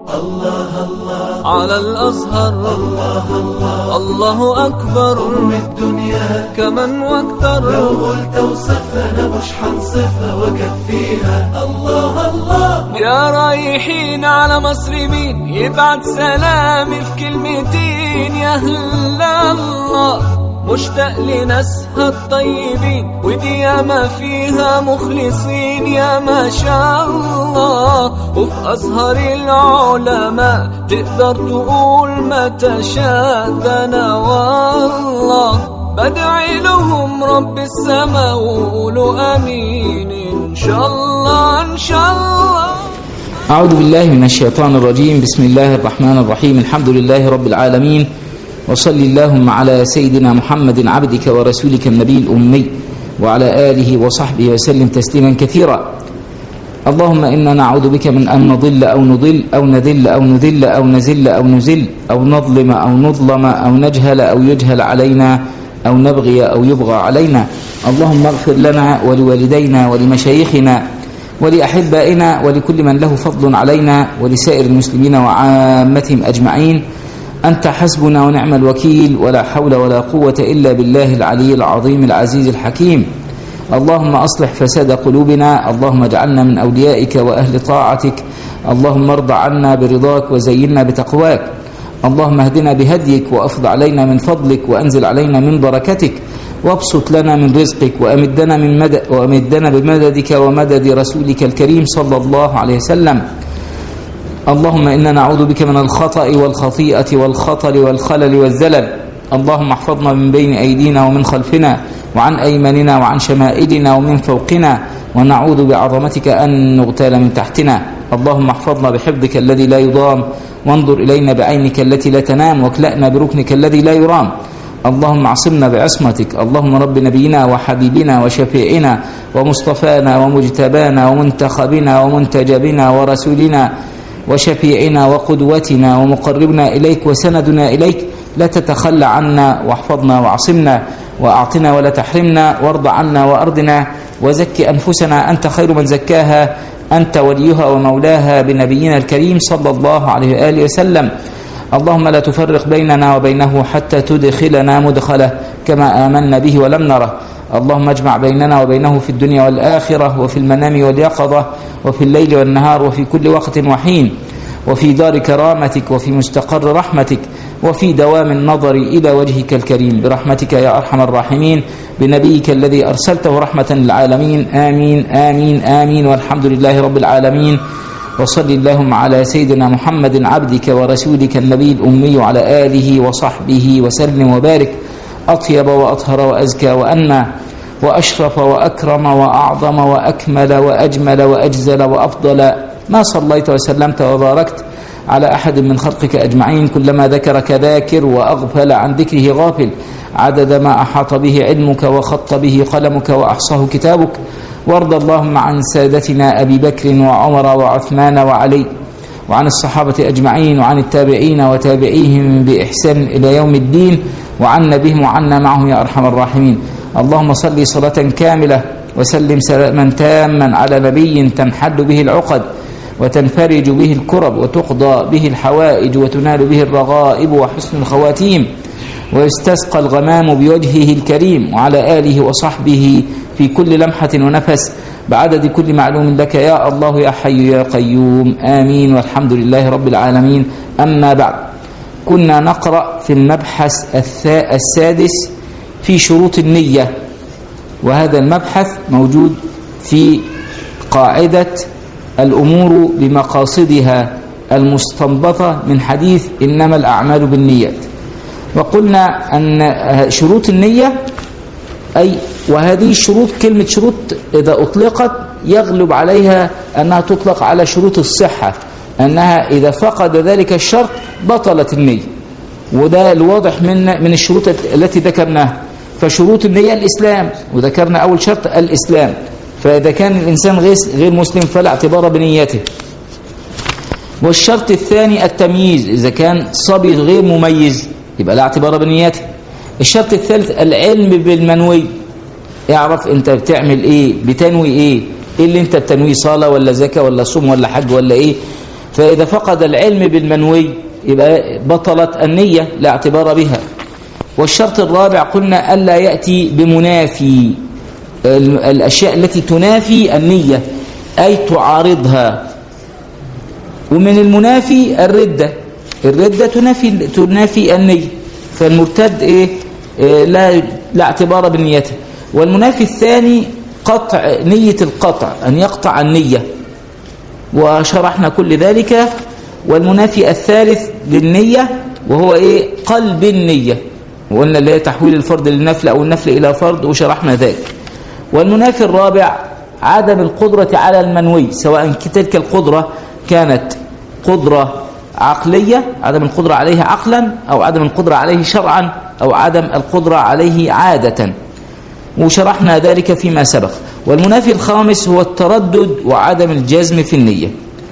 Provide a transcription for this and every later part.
الله الله على الأزهر الله الله الله أكبر أم الدنيا كمن واكثر لو قلت وصفها أنا مش حنصفها وكفيها الله الله يا رايحين على مصر مين يبعت سلامي في كلمتين يا أهل الله مشتاق لناسها الطيبين ودي ياما فيها مخلصين يا ما شاء الله وفي أزهر العلماء تقدر تقول ما تشاء ده أنا والله بدعي لهم رب السماء وقولوا امين ان شاء الله ان شاء الله أعوذ بالله من الشيطان الرجيم بسم الله الرحمن الرحيم الحمد لله رب العالمين وصل اللهم على سيدنا محمد عبدك ورسولك النبي الأمي وعلى آله وصحبه وسلم تسليما كثيرا اللهم إنا نعوذ بك من أن نضل أو نضل أو نذل أو نذل أو نزل أو نزل أو نظلم أو نظلم أو نجهل أو يجهل علينا أو نبغي أو يبغى علينا اللهم اغفر لنا ولوالدينا ولمشايخنا ولأحبائنا ولكل من له فضل علينا ولسائر المسلمين وعامتهم أجمعين أنت حسبنا ونعم الوكيل ولا حول ولا قوة إلا بالله العلي العظيم العزيز الحكيم اللهم أصلح فساد قلوبنا اللهم اجعلنا من أوليائك وأهل طاعتك اللهم ارض عنا برضاك وزينا بتقواك اللهم اهدنا بهديك وافض علينا من فضلك وانزل علينا من بركتك وابسط لنا من رزقك وامدنا من مدد وامدنا بمددك ومدد رسولك الكريم صلى الله عليه وسلم اللهم انا نعوذ بك من الخطا والخطيئه والخطل والخلل والزلل اللهم احفظنا من بين ايدينا ومن خلفنا وعن ايماننا وعن شمائلنا ومن فوقنا ونعوذ بعظمتك ان نغتال من تحتنا اللهم احفظنا بحفظك الذي لا يضام وانظر إلينا بعينك التي لا تنام واكلأنا بركنك الذي لا يرام اللهم اعصمنا بعصمتك اللهم رب نبينا وحبيبنا وشفيعنا ومصطفانا ومجتبانا ومنتخبنا ومنتجبنا ورسولنا وشفيعنا وقدوتنا ومقربنا إليك وسندنا إليك لا تتخلى عنا واحفظنا واعصمنا وأعطنا ولا تحرمنا وارض عنا وأرضنا وزك أنفسنا أنت خير من زكاها أنت وليها ومولاها بنبينا الكريم صلى الله عليه وآله وسلم اللهم لا تفرق بيننا وبينه حتى تدخلنا مدخله كما آمنا به ولم نره اللهم اجمع بيننا وبينه في الدنيا والآخرة وفي المنام واليقظة وفي الليل والنهار وفي كل وقت وحين وفي دار كرامتك وفي مستقر رحمتك وفي دوام النظر إلى وجهك الكريم برحمتك يا أرحم الراحمين بنبيك الذي أرسلته رحمة للعالمين آمين آمين آمين والحمد لله رب العالمين وصل اللهم على سيدنا محمد عبدك ورسولك النبي الأمي وعلى آله وصحبه وسلم وبارك أطيب وأطهر وأزكى وأنى وأشرف وأكرم وأعظم وأكمل وأجمل وأجزل وأفضل ما صليت وسلمت وباركت على أحد من خلقك أجمعين كلما ذكرك ذاكر وأغفل عن ذكره غافل عدد ما أحاط به علمك وخط به قلمك وأحصاه كتابك وارض اللهم عن سادتنا أبي بكر وعمر وعثمان وعلي وعن الصحابة أجمعين وعن التابعين وتابعيهم بإحسان إلى يوم الدين وعنا بهم وعنا معهم يا أرحم الراحمين اللهم صل صلاة كاملة وسلم سلاما تاما على نبي تنحل به العقد وتنفرج به الكرب وتقضى به الحوائج وتنال به الرغائب وحسن الخواتيم ويستسقى الغمام بوجهه الكريم وعلى آله وصحبه في كل لمحة ونفس بعدد كل معلوم لك يا الله يا حي يا قيوم آمين والحمد لله رب العالمين أما بعد كنا نقرأ في المبحث السادس في شروط النية وهذا المبحث موجود في قاعدة الأمور بمقاصدها المستنبطة من حديث إنما الأعمال بالنيات وقلنا أن شروط النية أي وهذه الشروط كلمة شروط إذا أطلقت يغلب عليها أنها تطلق على شروط الصحة أنها إذا فقد ذلك الشرط بطلت النية وده الواضح من من الشروط التي ذكرناها فشروط النية الإسلام وذكرنا أول شرط الإسلام فإذا كان الإنسان غير غير مسلم فلا اعتبار بنيته والشرط الثاني التمييز إذا كان صبي غير مميز يبقى لا اعتبار بنيته الشرط الثالث العلم بالمنوي اعرف انت بتعمل ايه بتنوي ايه ايه اللي انت بتنويه صلاة ولا زكاة ولا صوم ولا حج ولا ايه فإذا فقد العلم بالمنوي يبقى بطلت النية لا اعتبار بها والشرط الرابع قلنا ألا يأتي بمنافي ال- الأشياء التي تنافي النية أي تعارضها ومن المنافي الردة الردة تنافي تنافي النية فالمرتد إيه إيه لا لا اعتبار بنيته والمنافي الثاني قطع نية القطع أن يقطع النية وشرحنا كل ذلك والمنافي الثالث للنية وهو إيه قلب النية وقلنا اللي هي تحويل الفرد للنفل أو النفل إلى فرد وشرحنا ذلك والمنافي الرابع عدم القدرة على المنوي سواء تلك القدرة كانت قدرة عقلية عدم القدرة عليه عقلا أو عدم القدرة عليه شرعا أو عدم القدرة عليه عادة وشرحنا ذلك فيما سبق والمنافي الخامس هو التردد وعدم الجزم في النية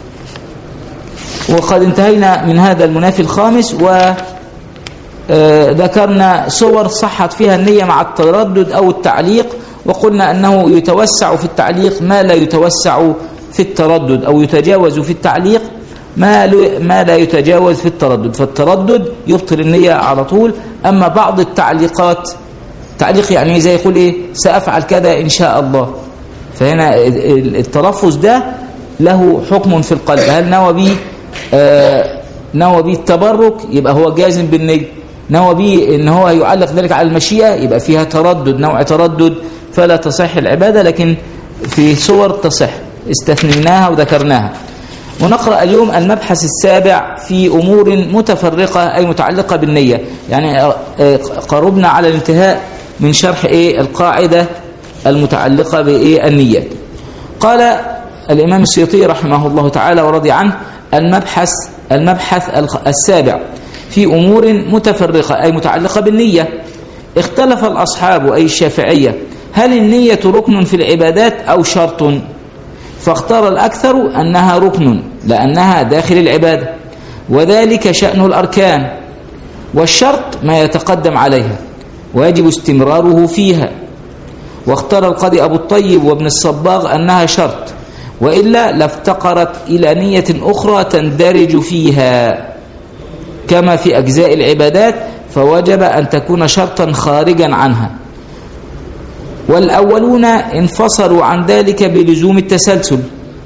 وقد انتهينا من هذا المنافي الخامس و آه، ذكرنا صور صحت فيها النية مع التردد أو التعليق وقلنا أنه يتوسع في التعليق ما لا يتوسع في التردد أو يتجاوز في التعليق ما لا- ما لا يتجاوز في التردد فالتردد يبطل النية على طول أما بعض التعليقات تعليق يعني زي يقول إيه سأفعل كذا إن شاء الله فهنا ال- التلفظ ده له حكم في القلب هل نوى به آه، نوى به التبرك يبقى هو جازم بالنية نوى به ان هو يعلق ذلك على المشيئة يبقى فيها تردد نوع تردد فلا تصح العبادة لكن في صور تصح استثنيناها وذكرناها ونقرأ اليوم المبحث السابع في أمور متفرقة أي متعلقة بالنية يعني آه، آه، قربنا على الانتهاء من شرح إيه القاعدة المتعلقة بإيه النيات قال الإمام السيوطي رحمه الله تعالى ورضي عنه المبحث المبحث الخ- السابع في أمور متفرقة أي متعلقة بالنية اختلف الأصحاب أي الشافعية هل النية ركن في العبادات أو شرط فاختار الأكثر أنها ركن لأنها داخل العبادة وذلك شأن الأركان والشرط ما يتقدم عليها ويجب استمراره فيها واختار القاضي أبو الطيب وابن الصباغ أنها شرط وإلا لافتقرت إلى نية أخرى تندرج فيها كما في أجزاء العبادات فوجب أن تكون شرطا خارجا عنها والأولون انفصلوا عن ذلك بلزوم التسلسل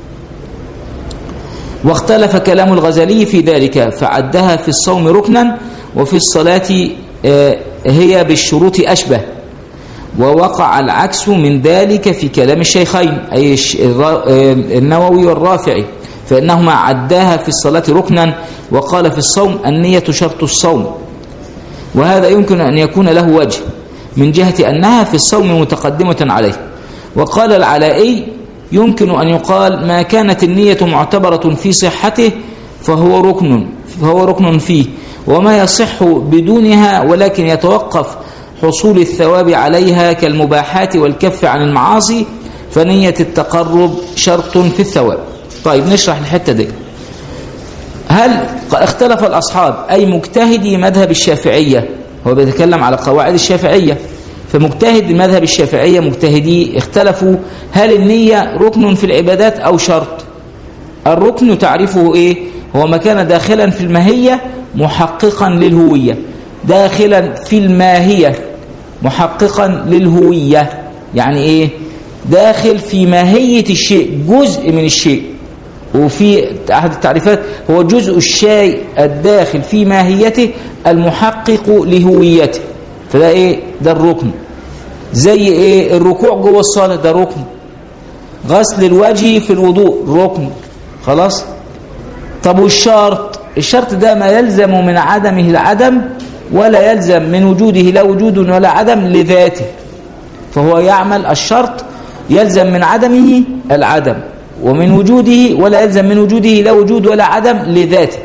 واختلف كلام الغزالي في ذلك فعدها في الصوم ركنا وفي الصلاة آه، هي بالشروط أشبه ووقع العكس من ذلك في كلام الشيخين أي الش- الرا- آه، النووي والرافعي فإنهما عداها في الصلاة ركنا وقال في الصوم النية شرط الصوم وهذا يمكن أن يكون له وجه من جهة أنها في الصوم متقدمة عليه وقال العلائي يمكن أن يقال ما كانت النية معتبرة في صحته فهو ركن فهو ركن فيه وما يصح بدونها ولكن يتوقف حصول الثواب عليها كالمباحات والكف عن المعاصي فنية التقرب شرط في الثواب طيب نشرح الحتة دي هل اختلف الأصحاب أي مجتهدي مذهب الشافعية هو بيتكلم على قواعد الشافعية فمجتهد مذهب الشافعية مجتهدي اختلفوا هل النية ركن في العبادات أو شرط الركن تعرفه إيه هو ما كان داخلا في الماهية محققا للهوية داخلا في الماهية محققا للهوية يعني إيه داخل في ماهية الشيء جزء من الشيء وفي أحد التعريفات هو جزء الشيء الداخل في ماهيته المحقق لهويته فده ايه ده الركن زي ايه الركوع جوه الصلاة ده ركن غسل الوجه في الوضوء ركن خلاص طب والشرط الشرط ده ما يلزم من عدمه العدم ولا يلزم من وجوده لا وجود ولا عدم لذاته فهو يعمل الشرط يلزم من عدمه العدم ومن وجوده ولا يلزم من وجوده لا وجود ولا عدم لذاته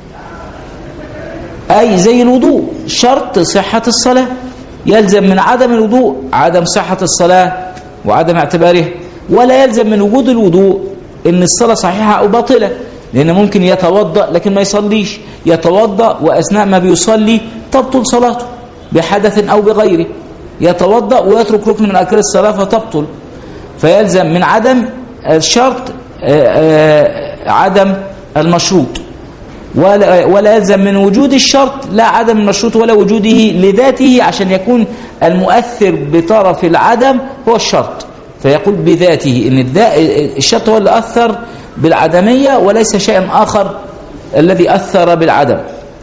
أي زي الوضوء شرط صحة الصلاة يلزم من عدم الوضوء عدم صحة الصلاة وعدم اعتباره ولا يلزم من وجود الوضوء ان الصلاة صحيحة او باطلة لان ممكن يتوضأ لكن ما يصليش يتوضأ واثناء ما بيصلي تبطل صلاته بحدث او بغيره يتوضأ ويترك ركن من اركان الصلاة فتبطل فيلزم من عدم الشرط آه، آه، عدم المشروط ولا, ولا يلزم من وجود الشرط لا عدم المشروط ولا وجوده لذاته عشان يكون المؤثر بطرف العدم هو الشرط فيقول بذاته ان الشرط هو اللي أثر بالعدمية وليس شيء آخر الذي أثر بالعدم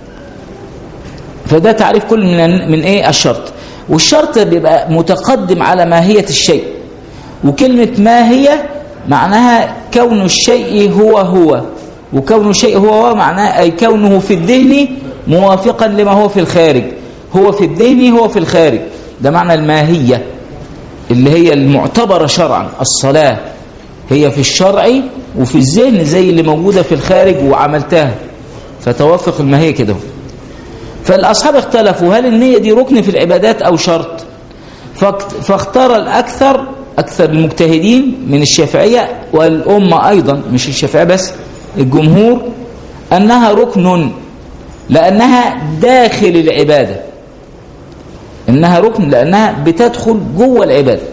فده تعريف كل من, من ايه الشرط والشرط بيبقى متقدم على ماهية الشيء وكلمة ما هي معناها كون الشيء هو هو وكون الشيء هو هو معناه أي كونه في الذهن موافقا لما هو في الخارج هو في الذهن هو في الخارج ده معنى الماهية اللي هي المعتبرة شرعا الصلاة هي في الشرع وفي الذهن زي اللي موجودة في الخارج وعملتها فتوافق الماهية كده فالأصحاب اختلفوا هل النية دي ركن في العبادات أو شرط فاختار الأكثر أكثر المجتهدين من الشافعية والأمة أيضا مش الشافعية بس الجمهور أنها ركن لأنها داخل العبادة إنها ركن لأنها بتدخل جوه العبادة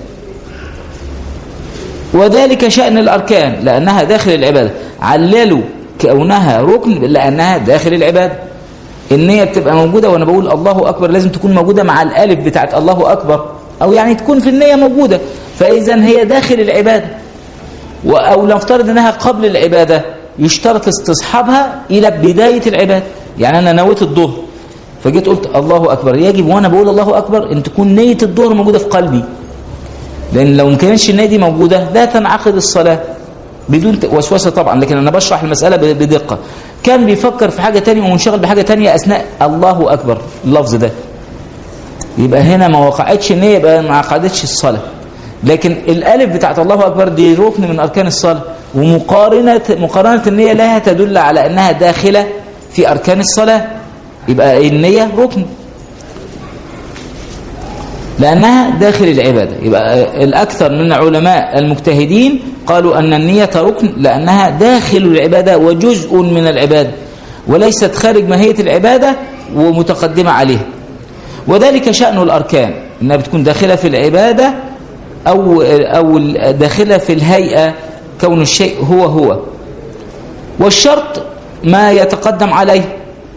وذلك شأن الأركان لأنها داخل العبادة عللوا كونها ركن لأنها داخل العبادة النية بتبقى موجودة وأنا بقول الله أكبر لازم تكون موجودة مع الألف بتاعت الله أكبر أو يعني تكون في النية موجودة فإذا هي داخل العبادة أو نفترض أنها قبل العبادة يشترط استصحابها إلى بداية العبادة يعني أنا نويت الظهر فجيت قلت الله أكبر يجب وأنا بقول الله أكبر أن تكون نية الظهر موجودة في قلبي لأن لو ما كانتش النية دي موجودة لا تنعقد الصلاة بدون وسوسة طبعا لكن أنا بشرح المسألة بدقة كان بيفكر في حاجة تانية ومنشغل بحاجة تانية أثناء الله أكبر اللفظ ده يبقى هنا ما وقعتش النية يبقى ما عقدتش الصلاة لكن الالف بتاعت الله اكبر دي ركن من اركان الصلاه ومقارنه مقارنه النيه لها تدل على انها داخله في اركان الصلاه يبقى النيه ركن لانها داخل العباده يبقى الاكثر من علماء المجتهدين قالوا ان النيه ركن لانها داخل العباده وجزء من العباده وليست خارج ماهيه العباده ومتقدمه عليها وذلك شأن الأركان إنها بتكون داخلة في العبادة أو, أو داخلة في الهيئة كون الشيء هو هو والشرط ما يتقدم عليه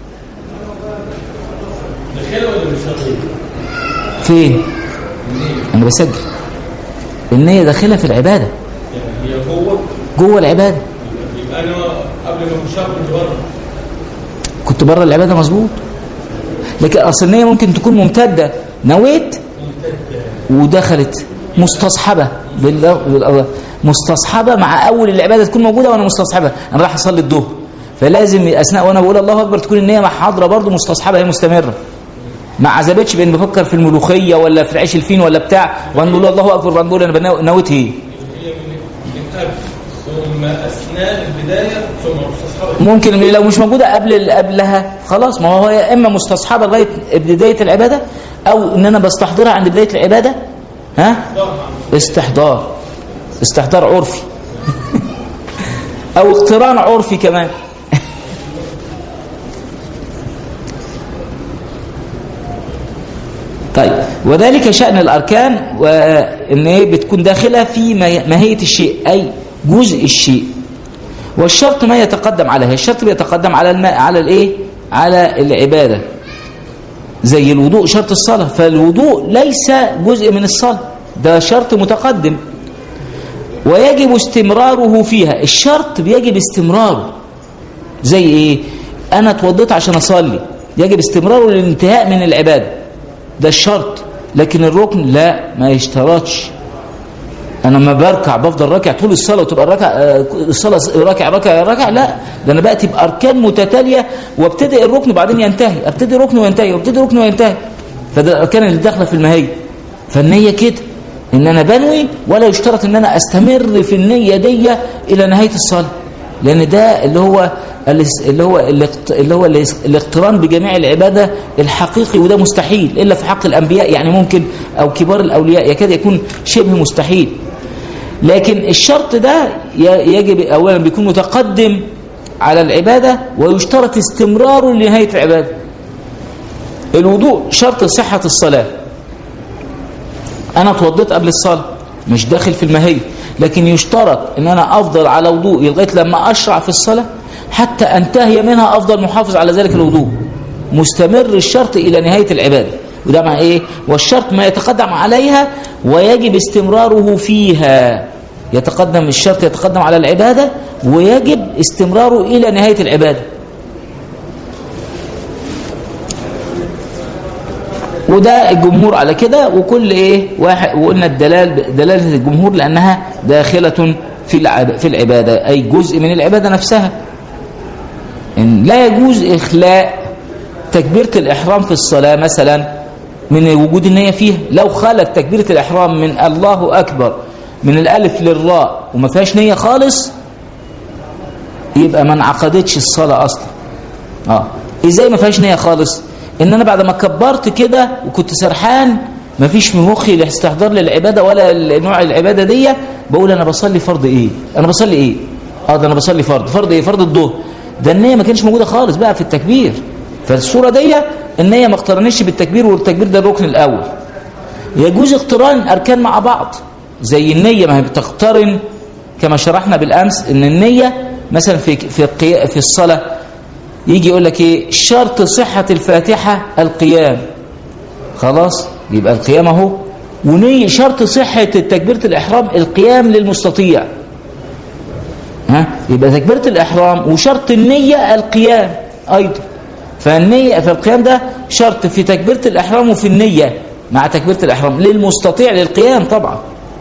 داخله ولا مش داخله؟ فين أنا بسجل النية داخلة في العبادة يعني هي جوه جوه العبادة يبقى انا قبل ما اخشها كنت بره كنت بره العبادة مظبوط لكن أصل النية ممكن تكون ممتدة نويت ودخلت مستصحبة بالله بالله مستصحبة مع أول العبادة تكون موجودة وأنا مستصحبة أنا راح أصلي الظهر فلازم أثناء وأنا بقول الله أكبر تكون النية مع حاضرة برضه مستصحبة هي مستمرة ما عزبتش بإن بفكر في الملوخية ولا في العيش الفين ولا بتاع وأنا بقول الله أكبر وأنا بقول أنا بنو- نويت إيه هي من من قبل ثم اثناء البدايه ثم مستصحبه ممكن لو مش موجودة قبل قبلها خلاص ما هو يا إما مستصحبة لغاية بداية العبادة أو إن أنا بستحضرها عند بداية العبادة ها استحضار استحضار عرفي او اقتران عرفي كمان طيب وذلك شأن الأركان وإن هي بتكون داخلة في ما- ماهية الشيء أي جزء الشيء والشرط ما يتقدم عليها الشرط بيتقدم على الماء على الايه على العبادة زي الوضوء شرط الصلاة فالوضوء ليس جزء من الصلاة ده شرط متقدم ويجب استمراره فيها الشرط بيجب استمراره زي ايه انا اتوضيت عشان اصلي يجب استمراره للانتهاء من العبادة ده الشرط لكن الركن لا ما يشترطش انا ما بركع بفضل راكع طول الصلاه وتبقى الركع آه، الصلاه راكع راكع راكع لا ده انا باتي باركان متتاليه وابتدئ الركن وبعدين ينتهي ابتدي ركن وينتهي وابتدي ركن وينتهي فده الاركان اللي داخله في الماهيه فالنيه كده ان انا بنوي ولا يشترط ان انا استمر في النيه دي الى نهايه الصلاه لان ده اللي هو اللي هو الاقت- اللي هو الاقتران بجميع العباده الحقيقي وده مستحيل الا في حق الانبياء يعني ممكن او كبار الاولياء يكاد يكون شبه مستحيل لكن الشرط ده ي- يجب اولا بيكون متقدم على العباده ويشترط استمراره لنهايه العباده الوضوء شرط صحه الصلاه انا اتوضيت قبل الصلاه مش داخل في الماهيه لكن يشترط ان انا افضل على وضوء لغايه لما اشرع في الصلاه حتى أنتهي منها أفضل محافظ على ذلك الوضوء مستمر الشرط إلى نهاية العبادة وده مع إيه والشرط ما يتقدم عليها ويجب استمراره فيها يتقدم الشرط يتقدم على العبادة ويجب استمراره إلى نهاية العبادة وده الجمهور على كده وكل ايه واحد وقلنا الدلال دلاله الجمهور لانها داخله في العب في العباده اي جزء من العباده نفسها إن لا يجوز اخلاء تكبيره الاحرام في الصلاه مثلا من وجود النيه فيها لو خلت تكبيره الاحرام من الله اكبر من الالف للراء وما فيهاش نيه خالص يبقى ما انعقدتش الصلاه اصلا اه ازاي ما فيهاش نيه خالص ان انا بعد ما كبرت كده وكنت سرحان مفيش في مخي الاستحضار للعباده ولا نوع العباده دي بقول انا بصلي فرض ايه انا بصلي ايه اه ده انا بصلي فرض فرض ايه فرض الظهر ده النيه ما كانش موجوده خالص بقى في التكبير فالصوره دي النيه ما اقترنتش بالتكبير والتكبير ده الركن الاول يجوز اقتران اركان مع بعض زي النيه ما هي بتقترن كما شرحنا بالامس ان النيه مثلا في في القيا- في الصلاه يجي يقول لك ايه شرط صحة الفاتحة القيام خلاص يبقى القيام اهو ونية شرط صحة تكبيرة الإحرام القيام للمستطيع ها يبقى تكبيرة الإحرام وشرط النية القيام أيضا فالنية فالقيام ده شرط في تكبيرة الإحرام وفي النية مع تكبيرة الإحرام للمستطيع للقيام طبعا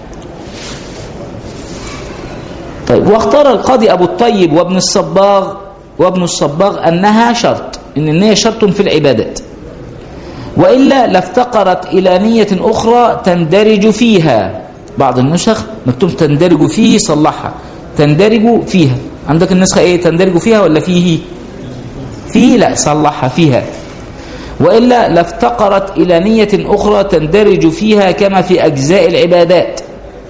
طيب واختار القاضي أبو الطيب وابن الصباغ وابن الصباغ أنها شرط إن النية شرط في العبادات وإلا لافتقرت إلى نية أخرى تندرج فيها بعض النسخ مكتوب تندرج فيه صلحها تندرج فيها عندك النسخة إيه تندرج فيها ولا فيه فيه لا صلحها فيها وإلا لافتقرت إلى نية أخرى تندرج فيها كما في أجزاء العبادات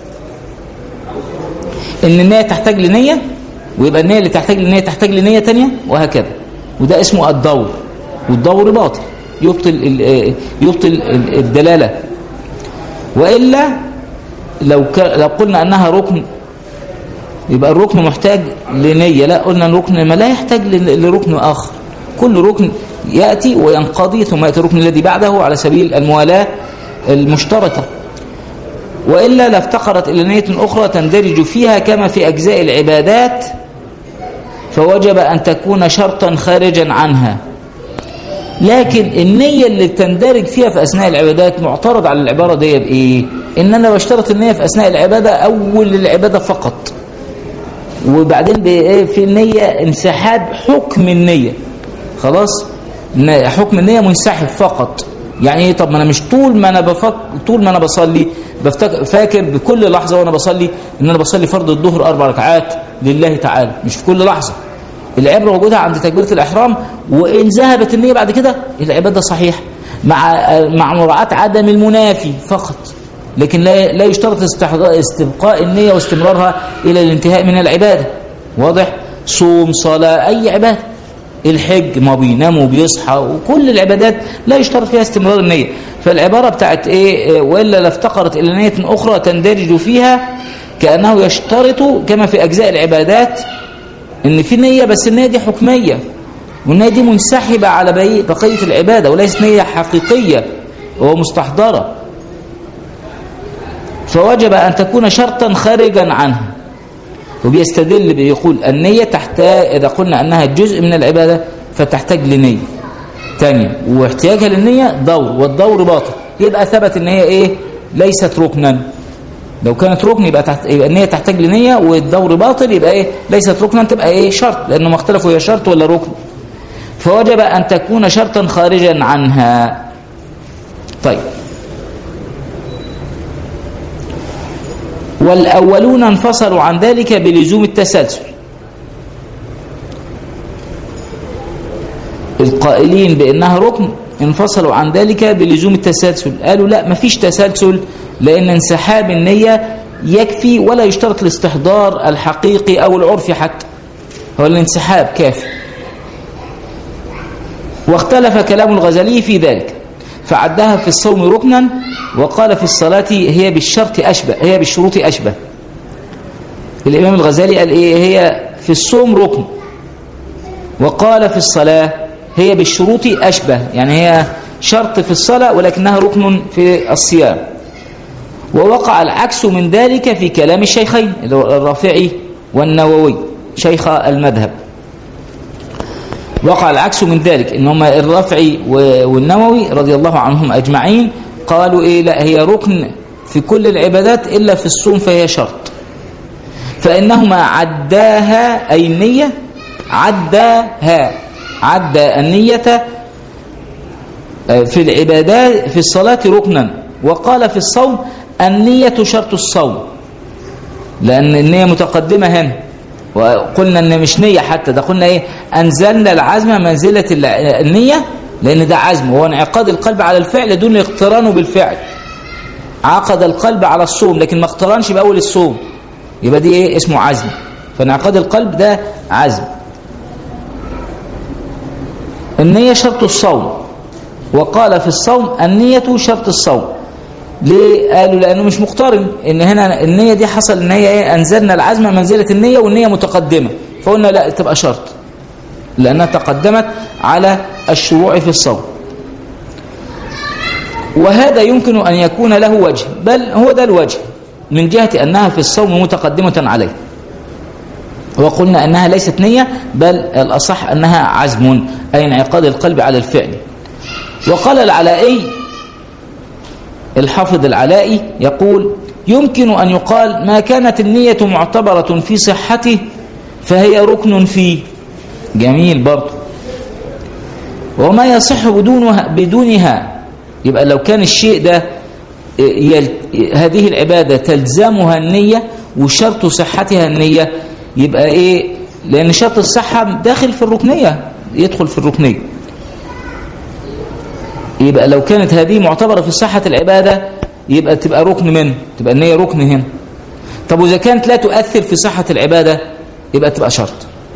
إن النية تحتاج لنية ويبقى النية اللي تحتاج لنية تحتاج لنية تانية وهكذا وده اسمه الدور والدور باطل يبطل ال- يبطل ال- الدلالة وإلا لو ك... لو قلنا أنها ركن يبقى الركن محتاج لنية لا قلنا الركن ما لا يحتاج ل- لركن آخر كل ركن يأتي وينقضي ثم يأتي الركن الذي بعده على سبيل الموالاة المشتركة وإلا لافتقرت إلى نية أخرى تندرج فيها كما في أجزاء العبادات فوجب أن تكون شرطا خارجا عنها لكن النية اللي تندرج فيها في أثناء العبادات معترض على العبارة دي بإيه إن أنا بشترط النية في أثناء العبادة أول العبادة فقط وبعدين بإيه في النية انسحاب حكم النية خلاص إن حكم النية منسحب فقط يعني ايه طب ما انا مش طول ما انا بفك طول ما انا بصلي بفتكر فاكر بكل لحظه وانا بصلي ان انا بصلي فرض الظهر اربع ركعات لله تعالى مش في كل لحظه العبره وجودها عند تكبيره الاحرام وان ذهبت النيه بعد كده العباده صحيحه مع مع مراعاه عدم المنافي فقط لكن لا لا يشترط استحضار- استبقاء النيه واستمرارها الى الانتهاء من العباده واضح صوم صلاه اي عباده الحج ما بينام وبيصحى وكل العبادات لا يشترط فيها استمرار النية فالعبارة بتاعت ايه وإلا لافتقرت إلى نية أخرى تندرج فيها كأنه يشترط كما في أجزاء العبادات إن في نية بس النية دي حكمية والنية دي منسحبة على بقية بقية العبادة وليست نية حقيقية ومستحضرة فوجب أن تكون شرطا خارجا عنها وبيستدل بيقول النية تحتاج إذا قلنا أنها جزء من العبادة فتحتاج لنية تانية واحتياجها للنية دور والدور باطل يبقى ثبت ان هي ايه ليست ركنا لو كانت ركن يبقى, تحت... يبقى النية تحتاج لنية والدور باطل يبقى ايه ليست ركنا تبقى ايه شرط لانه ما اختلفوا هي شرط ولا ركن فوجب ان تكون شرطا خارجا عنها طيب والأولون انفصلوا عن ذلك بلزوم التسلسل القائلين بأنها ركن انفصلوا عن ذلك بلزوم التسلسل قالوا لا مفيش تسلسل لأن انسحاب النية يكفي ولا يشترط الاستحضار الحقيقي أو العرفي حتى هو الانسحاب كافي واختلف كلام الغزالي في ذلك فعدها في الصوم ركنا وقال في الصلاة هي بالشرط أشبه هي بالشروط أشبه الإمام الغزالي قال إيه هي في الصوم ركن وقال في الصلاة هي بالشروط أشبه يعني هي شرط في الصلاة ولكنها ركن في الصيام ووقع العكس من ذلك في كلام الشيخين الرافعي والنووي شيخ المذهب وقع العكس من ذلك ان هم الرافعي والنووي رضي الله عنهم اجمعين قالوا ايه لا هي ركن في كل العبادات الا في الصوم فهي شرط فانهما عداها اي النيه عداها عدى النيه في العبادات في الصلاه ركنا وقال في الصوم النيه شرط الصوم لان النيه متقدمه هنا وقلنا ان مش نية حتى ده قلنا ايه انزلنا العزم منزلة النية لان ده عزم وهو انعقاد القلب على الفعل دون اقترانه بالفعل عقد القلب على الصوم لكن ما اقترنش باول الصوم يبقى دي ايه اسمه عزم فانعقاد القلب ده عزم النية شرط الصوم وقال في الصوم النية شرط الصوم ليه قالوا لانه مش مقترن ان هنا النيه دي حصل ان هي ايه انزلنا العزم منزله النيه والنيه متقدمه فقلنا لا تبقى شرط لانها تقدمت على الشروع في الصوم وهذا يمكن ان يكون له وجه بل هو ده الوجه من جهه انها في الصوم متقدمه عليه وقلنا انها ليست نيه بل الاصح انها عزم اي انعقاد القلب على الفعل وقال العلائي الحافظ العلائي يقول يمكن أن يقال ما كانت النية معتبرة في صحته فهي ركن فيه جميل برضه وما يصح بدونها, بدونها يبقى لو كان الشيء ده يل... هذه العبادة تلزمها النية وشرط صحتها النية يبقى ايه لأن شرط الصحة داخل في الركنية يدخل في الركنية يبقى لو كانت هذه معتبرة في صحة العبادة يبقى تبقى ركن منه تبقى النية ركن هنا طب وإذا كانت لا تؤثر في صحة العبادة يبقى تبقى شرط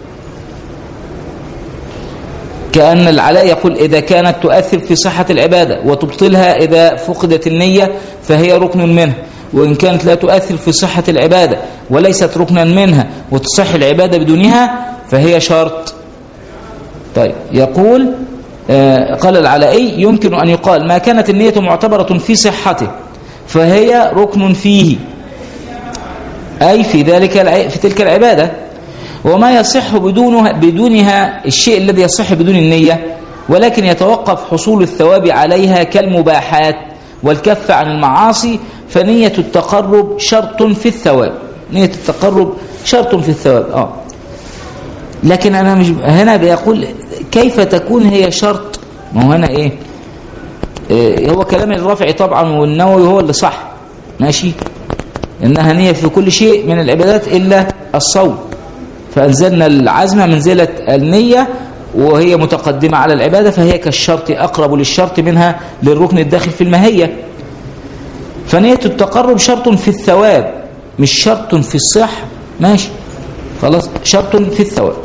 كأن العلاء يقول إذا كانت تؤثر في صحة العبادة وتبطلها إذا فقدت النية فهي ركن منها وإن كانت لا تؤثر في صحة العبادة وليست ركنا منها وتصح العبادة بدونها فهي شرط طيب يقول آه قال العلائي يمكن أن يقال ما كانت النية معتبرة في صحته فهي ركن فيه أي في ذلك في تلك العبادة وما يصح بدونها بدونها الشيء الذي يصح بدون النية ولكن يتوقف حصول الثواب عليها كالمباحات والكف عن المعاصي فنية التقرب شرط في الثواب نية التقرب شرط في الثواب آه. لكن أنا مش هنا بيقول كيف تكون هي شرط ما هو هنا إيه, إيه هو كلام الرافعي طبعا والنووي هو اللي صح ماشي إنها نية في كل شيء من العبادات إلا الصوم فأنزلنا العزم منزلة النية وهي متقدمة على العبادة فهي كالشرط أقرب للشرط منها للركن الداخل في الماهية فنية التقرب شرط في الثواب مش شرط في الصحة ماشي خلاص شرط في الثواب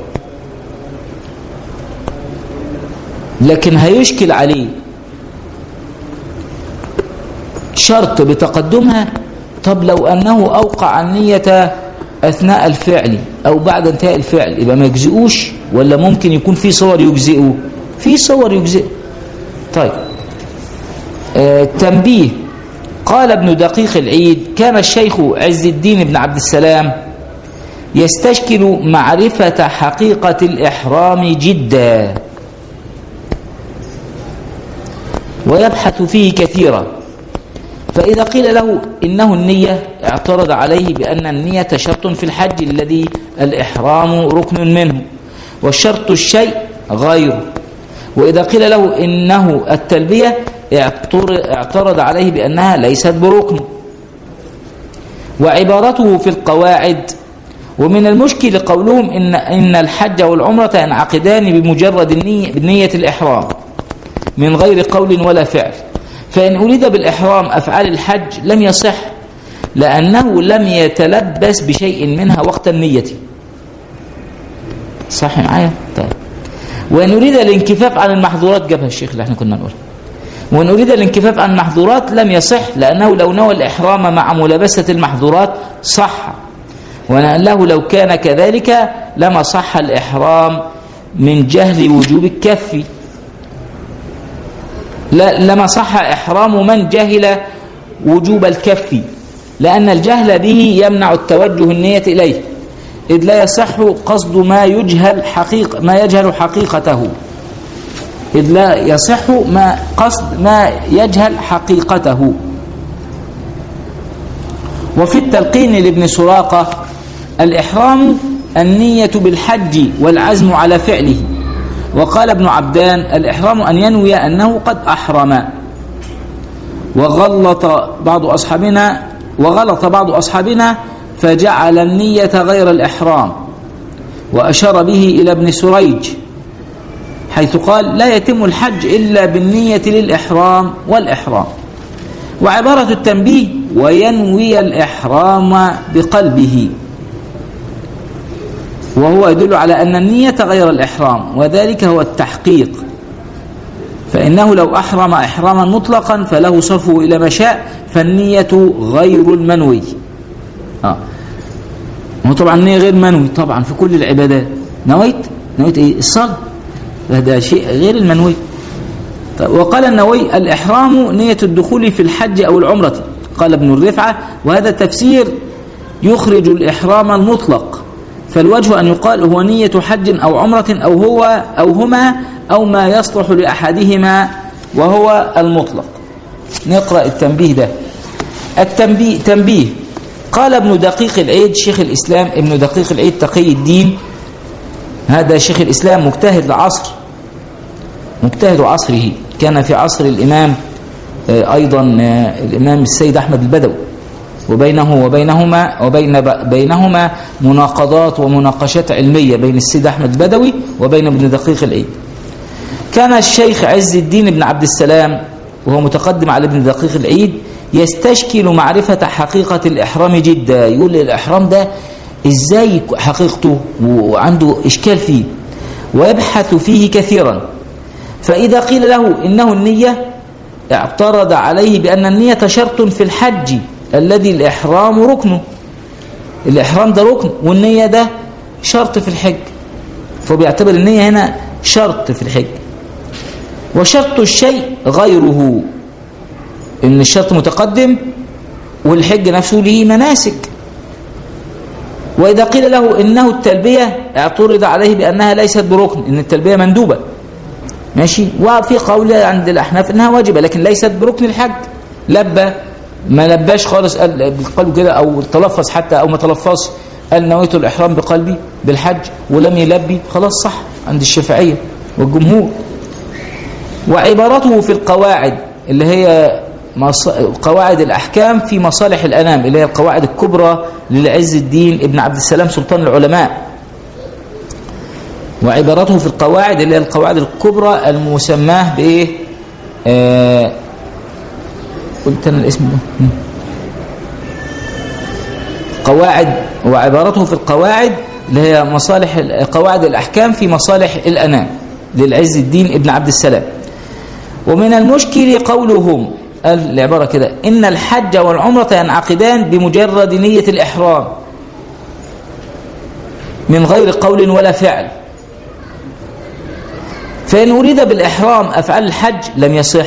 لكن هيشكل عليه شرط بتقدمها طب لو أنه أوقع النية أثناء الفعل أو بعد انتهاء الفعل يبقى ما يجزئوش ولا ممكن يكون في صور يجزئوا في صور يجزئ طيب آه تنبيه قال ابن دقيق العيد كان الشيخ عز الدين بن عبد السلام يستشكل معرفة حقيقة الإحرام جدا ويبحث فيه كثيرا فإذا قيل له إنه النية اعترض عليه بأن النية شرط في الحج الذي الإحرام ركن منه والشرط الشيء غيره وإذا قيل له إنه التلبية اعترض عليه بأنها ليست بركن وعبارته في القواعد ومن المشكل قولهم إن, إن الحج والعمرة ينعقدان بمجرد النية, بنية الإحرام من غير قول ولا فعل فإن أريد بالإحرام أفعال الحج لم يصح لأنه لم يتلبس بشيء منها وقت النية صح معايا طيب وإن أريد الانكفاف عن المحظورات جابها الشيخ اللي احنا كنا نقول وإن أريد الانكفاف عن المحظورات لم يصح لأنه لو نوى الإحرام مع ملابسة المحظورات صح ولأنه لو كان كذلك لما صح الإحرام من جهل وجوب الكف لا لما صح إحرام من جهل وجوب الكف لأن الجهل به يمنع التوجه النية إليه إذ لا يصح قصد ما يجهل حقيقة ما يجهل حقيقته إذ لا يصح ما قصد ما يجهل حقيقته وفي التلقين لابن سراقة الإحرام النية بالحج والعزم على فعله وقال ابن عبدان الإحرام أن ينوي أنه قد أحرم وغلط بعض أصحابنا وغلط بعض أصحابنا فجعل النية غير الإحرام وأشار به إلى ابن سريج حيث قال لا يتم الحج إلا بالنية للإحرام والإحرام وعبارة التنبيه وينوي الإحرام بقلبه وهو يدل على أن النية غير الإحرام وذلك هو التحقيق فإنه لو أحرم إحراما مطلقا فله صرفه إلى ما شاء فالنية غير المنوي آه. هو طبعا النية غير منوي طبعا في كل العبادات نويت نويت ايه الصلاة هذا شيء غير المنوي طيب وقال النووي الإحرام نية الدخول في الحج أو العمرة قال ابن الرفعة وهذا التفسير يخرج الإحرام المطلق فالوجه أن يقال هو نية حج أو عمرة أو هو أو هما أو ما يصلح لأحدهما وهو المطلق نقرأ التنبيه ده التنبيه تنبيه قال ابن دقيق العيد شيخ الإسلام ابن دقيق العيد تقي الدين هذا شيخ الإسلام مجتهد العصر مجتهد عصره كان في عصر الإمام أيضا الإمام السيد أحمد البدوي وبينه وبينهما وبين بينهما مناقضات ومناقشات علمية بين السيد أحمد البدوي وبين ابن دقيق العيد كان الشيخ عز الدين بن عبد السلام وهو متقدم على ابن دقيق العيد يستشكل معرفة حقيقة الإحرام جدا يقول الإحرام ده إزاي حقيقته وعنده إشكال فيه ويبحث فيه كثيرا فإذا قيل له إنه النية اعترض عليه بأن النية شرط في الحج الذي الإحرام ركنه الإحرام ده ركن والنية ده شرط في الحج فهو بيعتبر النية هنا شرط في الحج وشرط الشيء غيره إن الشرط متقدم والحج نفسه له مناسك وإذا قيل له إنه التلبية اعترض عليه بأنها ليست بركن إن التلبية مندوبة ماشي وفي قول عند الأحناف إنها واجبة لكن ليست بركن الحج لبى ما لباش خالص قال بقلبه كده أو تلفظ حتى أو ما تلفظش قال نويت الإحرام بقلبي بالحج ولم يلبي خلاص صح عند الشافعية والجمهور وعبارته في القواعد اللي هي قواعد الأحكام في مصالح الأنام اللي هي القواعد الكبرى للعز الدين ابن عبد السلام سلطان العلماء وعبارته في القواعد اللي هي القواعد الكبرى المسماه بإيه آه قلت أنا الاسم ده قواعد وعبارته في القواعد اللي هي مصالح قواعد الأحكام في مصالح الأنام للعز الدين ابن عبد السلام ومن المشكل قولهم العبارة كده إن الحج والعمرة ينعقدان بمجرد نية الإحرام من غير قول ولا فعل فإن أريد بالإحرام أفعال الحج لم يصح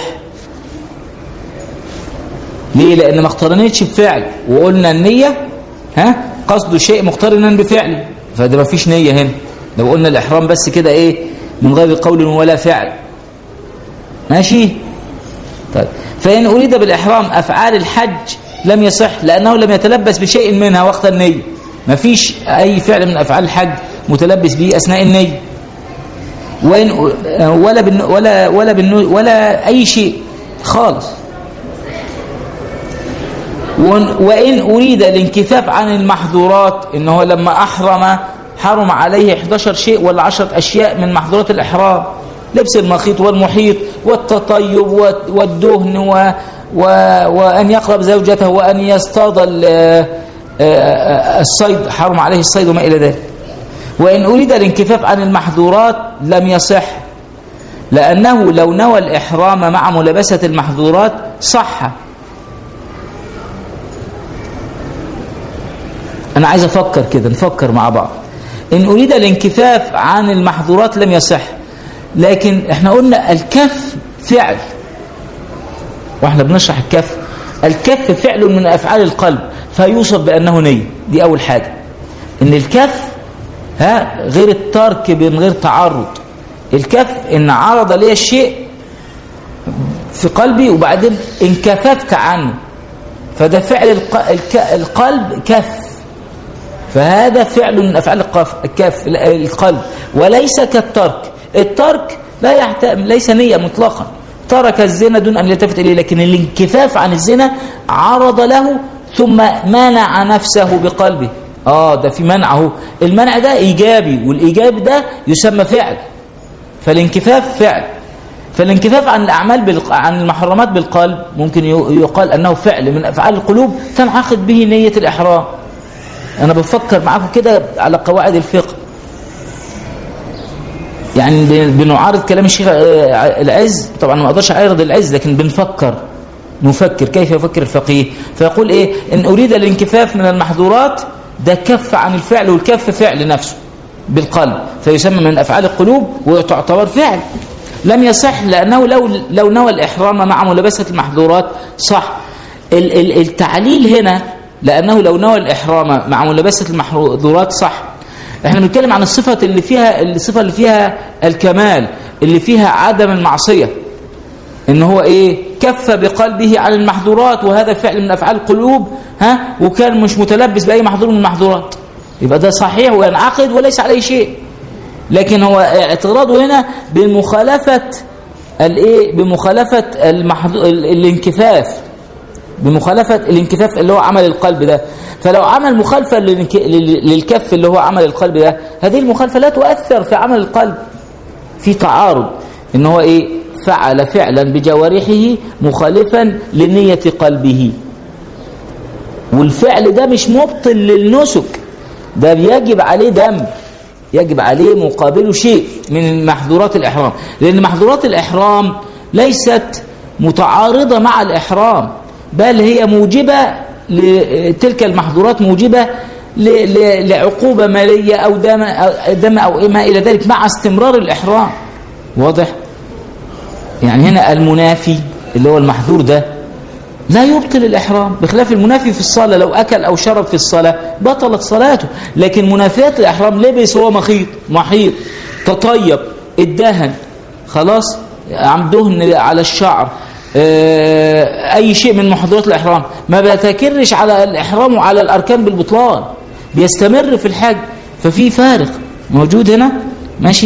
ليه لأن ما اقترنتش بفعل وقلنا النية ها قصد شيء مقترنا بفعل فده ما فيش نية هنا لو قلنا الإحرام بس كده إيه من غير قول ولا فعل ماشي طيب فإن أريد بالإحرام أفعال الحج لم يصح لأنه لم يتلبس بشيء منها وقت النية ما فيش أي فعل من أفعال الحج متلبس به أثناء النية وإن ولا بالن ولا ولا بالن ولا أي شيء خالص وإن أريد الانكفاف عن المحظورات إنه لما أحرم حرم عليه 11 شيء ولا 10 أشياء من محظورات الإحرام لبس المخيط والمحيط والتطيب والدهن و و وأن يقرب زوجته وأن يصطاد الصيد حرم عليه الصيد وما إلى ذلك وإن أريد الانكفاف عن المحظورات لم يصح لأنه لو نوى الإحرام مع ملابسة المحظورات صح أنا عايز أفكر كده نفكر مع بعض إن أريد الانكفاف عن المحظورات لم يصح لكن احنا قلنا الكف فعل واحنا بنشرح الكف الكف فعل من أفعال القلب فيوصف بأنه نية دي أول حاجة إن الكف ها غير الترك من غير تعرض الكف إن عرض لي الشيء في قلبي وبعدين انكففت عنه فده فعل الق- الك- القلب كف فهذا فعل من افعال القف الكف القلب وليس كالترك الترك لا يحت... ليس نيه مطلقا ترك الزنا دون ان يلتفت اليه لكن الانكفاف عن الزنا عرض له ثم منع نفسه بقلبه اه ده في منعه المنع ده ايجابي والايجاب ده يسمى فعل فالانكفاف فعل فالانكفاف عن الاعمال بالق... عن المحرمات بالقلب ممكن ي- يقال انه فعل من افعال القلوب تنعقد به نيه الاحرام انا بفكر معاكم كده على قواعد الفقه يعني ب- بنعارض كلام الشيخ آه، العز طبعا ما اقدرش اعارض العز لكن بنفكر نفكر كيف يفكر الفقيه فيقول ايه ان اريد الانكفاف من المحظورات ده كف عن الفعل والكف فعل نفسه بالقلب فيسمى من افعال القلوب وتعتبر فعل لم يصح لانه لو لو نوى الاحرام مع ملابسه المحظورات صح ال- ال- التعليل هنا لانه لو نوى الاحرام مع ملابسه المحظورات صح احنا بنتكلم عن الصفه اللي فيها الصفه اللي فيها الكمال اللي فيها عدم المعصيه ان هو ايه كف بقلبه عن المحظورات وهذا فعل من افعال القلوب ها وكان مش متلبس باي محظور من المحظورات يبقى ده صحيح وينعقد وليس عليه شيء لكن هو اعتراضه هنا بمخالفه الايه بمخالفه المحظور الانكفاف بمخالفة الانكفاف اللي هو عمل القلب ده فلو عمل مخالفة للانك- لل- للكف اللي هو عمل القلب ده هذه المخالفة لا تؤثر في عمل القلب في تعارض ان هو ايه فعل فعلا بجوارحه مخالفا لنية قلبه والفعل ده مش مبطل للنسك ده يجب عليه دم يجب عليه مقابله شيء من محظورات الإحرام لأن محظورات الإحرام ليست متعارضة مع الإحرام بل هي موجبة ل- تلك المحظورات موجبة ل- ل- لعقوبة مالية أو دم أو, دم أو ما إلى ذلك مع استمرار الإحرام واضح؟ يعني هنا المنافي اللي هو المحظور ده لا يبطل الإحرام بخلاف المنافي في الصلاة لو أكل أو شرب في الصلاة بطلت صلاته لكن منافيات الإحرام لبس هو مخيط محيط تطيب ادهن خلاص عم دهن على الشعر آه، أي شيء من محظورات الإحرام ما بيتكرش على الإحرام وعلى الأركان بالبطلان بيستمر في الحج ففي فارق موجود هنا ماشي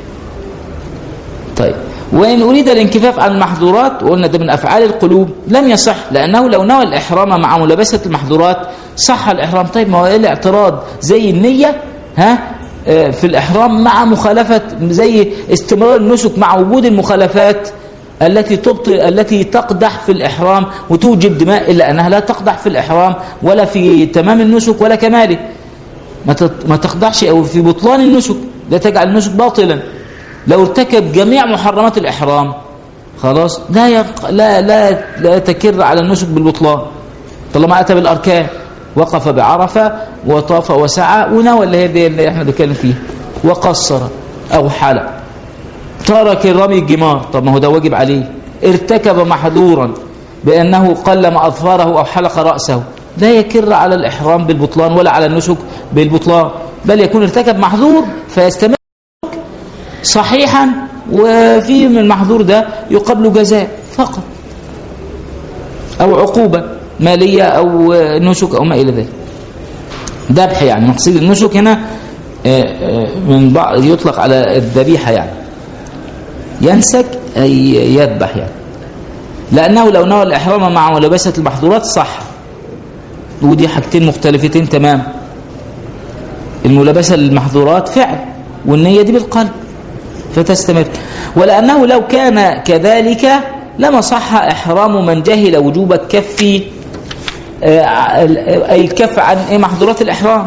طيب وإن أريد الانكفاف عن المحظورات وقلنا ده من أفعال القلوب لم يصح لأنه لو نوى الإحرام مع ملابسة المحظورات صح الإحرام طيب ما هو إيه الاعتراض زي النية ها آه، في الإحرام مع مخالفة زي استمرار النسك مع وجود المخالفات التي تبطل التي تقدح في الإحرام وتوجب دماء إلا أنها لا تقدح في الإحرام ولا في تمام النسك ولا كماله ما تت- ما تخضعش أو في بطلان النسك لا تجعل النسك باطلا لو ارتكب جميع محرمات الإحرام خلاص لا يق... لا لا لا تكر على النسك بالبطلان طالما أتى بالأركان وقف بعرفة وطاف وسعى ونوى اللي هي دي اللي احنا بنتكلم فيه وقصر أو حلق ترك الرمي الجمار طب ما هو ده واجب عليه ارتكب محظورا بأنه قلم أظفاره أو حلق رأسه لا يكر على الإحرام بالبطلان ولا على النسك بالبطلان بل يكون ارتكب محظور فيستمر صحيحا وفي من المحظور ده يقابله جزاء فقط أو عقوبة مالية أو نسك أو ما إلى ذلك ذبح يعني مقصود النسك هنا آه، آه، من بعض يطلق على الذبيحة يعني ينسك أي يذبح يعني لأنه لو نوى الإحرام مع ملابسة المحظورات صح ودي حاجتين مختلفتين تمام الملابسة للمحظورات فعل والنية دي بالقلب فتستمر ولأنه لو كان كذلك لما صح إحرام من جهل وجوب الكف آه، أي الكف عن إيه محظورات الإحرام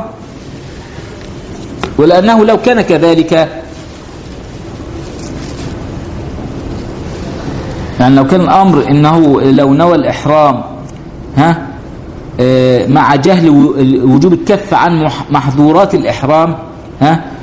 ولأنه لو كان كذلك يعني لو كان الأمر إنه لو نوى الإحرام ها آه، مع جهل و- وجوب الكف عن مح- محظورات الإحرام ها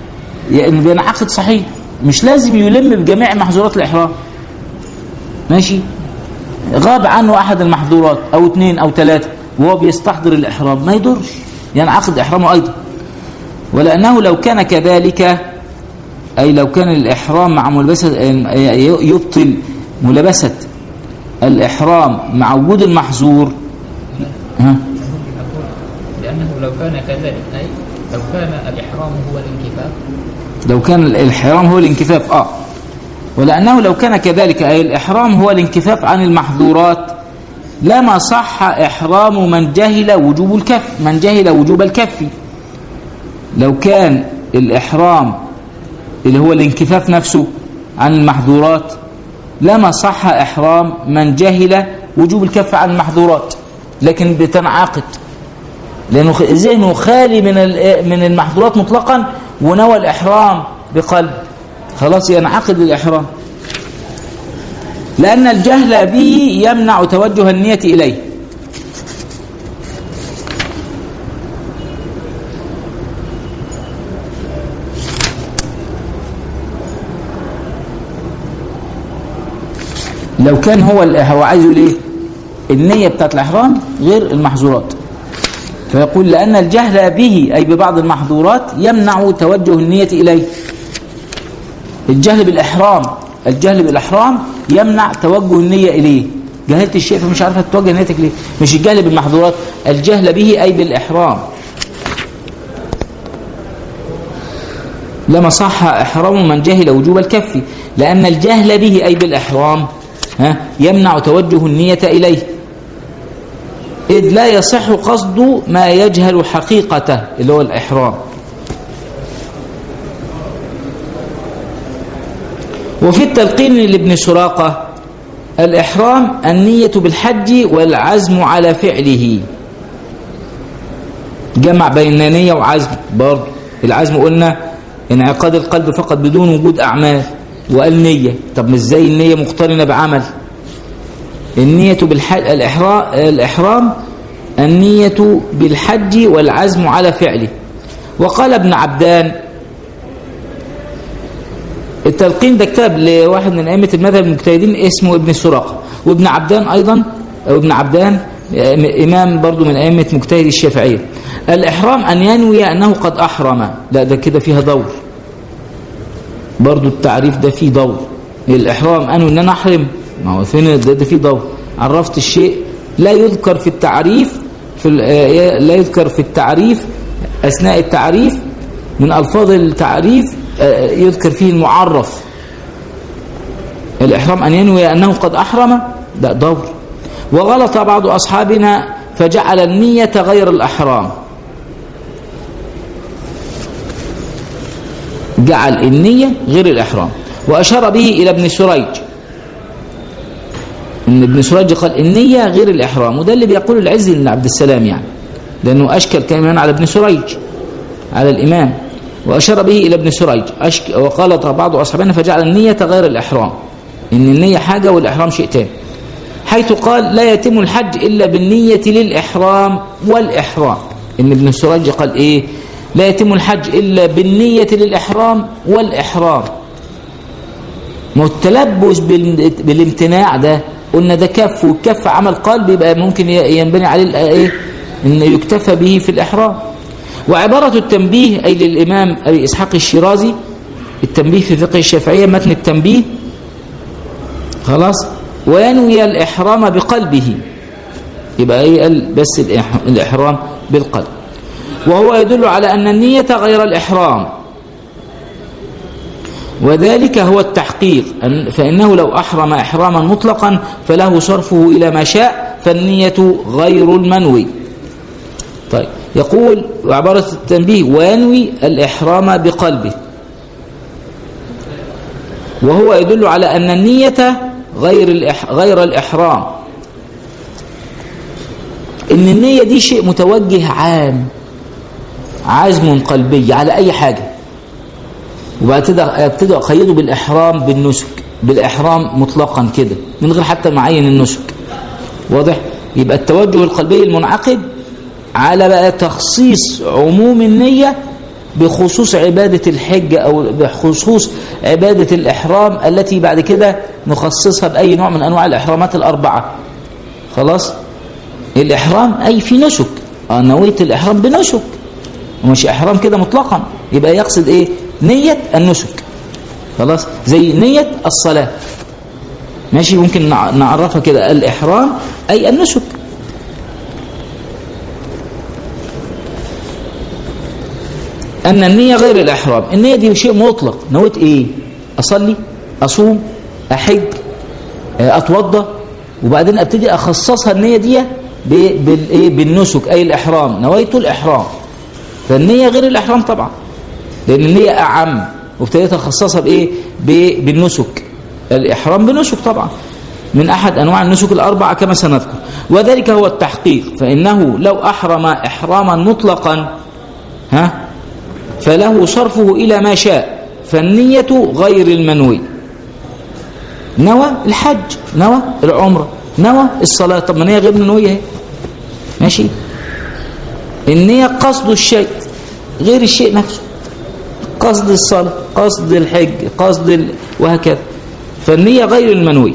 يعني بينعقد صحيح مش لازم يلم بجميع محظورات الإحرام ماشي غاب عنه أحد المحظورات أو اثنين أو ثلاثة وهو بيستحضر الإحرام ما يضرش ينعقد إحرامه أيضا ولأنه لو كان كذلك أي لو كان الإحرام مع ملبسة يبطل ملبسة الإحرام مع وجود المحظور ها لأنه لو كان كذلك أي لو كان الإحرام هو الانكفاف لو كان الإحرام هو الانكفاف آه ولأنه لو كان كذلك أي الإحرام هو الانكفاف عن المحظورات لما صح إحرام من جهل وجوب الكف من جهل وجوب الكف لو كان الإحرام اللي هو الانكفاف نفسه عن المحظورات لما صح إحرام من جهل وجوب الكف عن المحظورات لكن بتنعقد لأنه خ- ذهنه خالي من ال- من المحظورات مطلقا ونوى الإحرام بقلب خلاص ينعقد الإحرام لأن الجهل به يمنع توجه النية إليه لو كان هو ال- هو عايزه ليه النية بتاعت الإحرام غير المحظورات فيقول لأن الجهل به أي ببعض المحظورات يمنع توجه النية إليه الجهل بالإحرام الجهل بالإحرام يمنع توجه النية إليه جهلت الشيء فمش عارفة توجه نيتك ليه مش الجهل بالمحظورات الجهل به أي بالإحرام لما صح إحرام من جهل وجوب الكف لأن الجهل به أي بالإحرام ها يمنع توجه النية إليه إذ لا يصح قصد ما يجهل حقيقته اللي هو الإحرام وفي التلقين لابن سراقة الإحرام النية بالحج والعزم على فعله جمع بين نية وعزم برضه العزم قلنا انعقاد القلب فقط بدون وجود أعمال وقال نية طب مش ازاي النية مقترنة بعمل النية بالحج الإحرام, الإحرام النية بالحج والعزم على فعله وقال ابن عبدان التلقين ده كتاب لواحد من أئمة المذهب المجتهدين اسمه ابن سراقة وابن عبدان أيضا أو ابن عبدان إمام برضو من أئمة مجتهد الشافعية الإحرام أن ينوي أنه قد أحرم لا ده كده فيها دور برضو التعريف ده فيه دور الإحرام أنوي أن أنا أحرم ما هو فين ده, ده فيه دور عرفت الشيء لا يذكر في التعريف في ال- لا يذكر في التعريف أثناء التعريف من ألفاظ التعريف آه، يذكر فيه المعرف الإحرام أن ينوي أنه قد أحرم ده دور وغلط بعض أصحابنا فجعل النية غير الأحرام جعل النية غير الإحرام وأشار به إلى ابن سريج ان ابن سريج قال النية غير الإحرام وده اللي بيقول العز بن عبد السلام يعني لأنه أشكل كمان على ابن سريج على الإمام وأشار به إلى ابن سريج أشك وقال بعض أصحابنا فجعل النية غير الإحرام إن النية حاجة والإحرام شيء تاني حيث قال لا يتم الحج إلا بالنية للإحرام والإحرام إن ابن سريج قال إيه لا يتم الحج إلا بالنية للإحرام والإحرام ما هو التلبس بال- بالامتناع ده قلنا ده كف والكف عمل قلب يبقى ممكن ي- ينبني عليه ال- ايه ان يكتفى به في الاحرام وعبارة التنبيه اي للامام ابي اسحاق الشيرازي التنبيه في فقه الشافعية متن التنبيه خلاص وينوي الاحرام بقلبه يبقى ايه قال بس الإح- الاحرام بالقلب وهو يدل على ان النية غير الاحرام وذلك هو التحقيق أن- فإنه لو أحرم إحراما مطلقا فله صرفه إلى ما شاء فالنية غير المنوي طيب يقول وعبارة التنبيه وينوي الإحرام بقلبه وهو يدل على أن النية غير الإح غير الإحرام إن النية دي شيء متوجه عام عزم قلبي على أي حاجة وبعد كده ابتدي اقيده بالاحرام بالنسك بالاحرام مطلقا كده من غير حتى معين النسك واضح يبقى التوجه القلبي المنعقد على بقى تخصيص عموم النية بخصوص عبادة الحج أو بخصوص عبادة الإحرام التي بعد كده نخصصها بأي نوع من أنواع الإحرامات الأربعة خلاص الإحرام أي في نسك آه نويت الإحرام بنسك ومش إحرام كده مطلقا يبقى يقصد إيه نية النسك خلاص زي نية الصلاة ماشي ممكن نع- نعرفها كده الإحرام أي النسك أن النية غير الإحرام النية دي شيء مطلق نويت إيه أصلي أصوم أحج آه، أتوضى وبعدين أبتدي أخصصها النية دي ب- بالإيه بالنسك أي الإحرام نويت الإحرام فالنية غير الإحرام طبعا لأن النية أعم وابتديت أخصصها بإيه ب- بالنسك الإحرام بنسك طبعا من أحد أنواع النسك الأربعة كما سنذكر وذلك هو التحقيق فإنه لو أحرم إحراما مطلقا ها فله صرفه إلى ما شاء فالنية غير المنوي نوى الحج نوى العمرة نوى الصلاة طب ما النية غير منوية اهي ماشي النية قصد الشيء غير الشيء نفسه قصد الصلاة قصد الحج قصد ال... وهكذا فالنية غير المنوي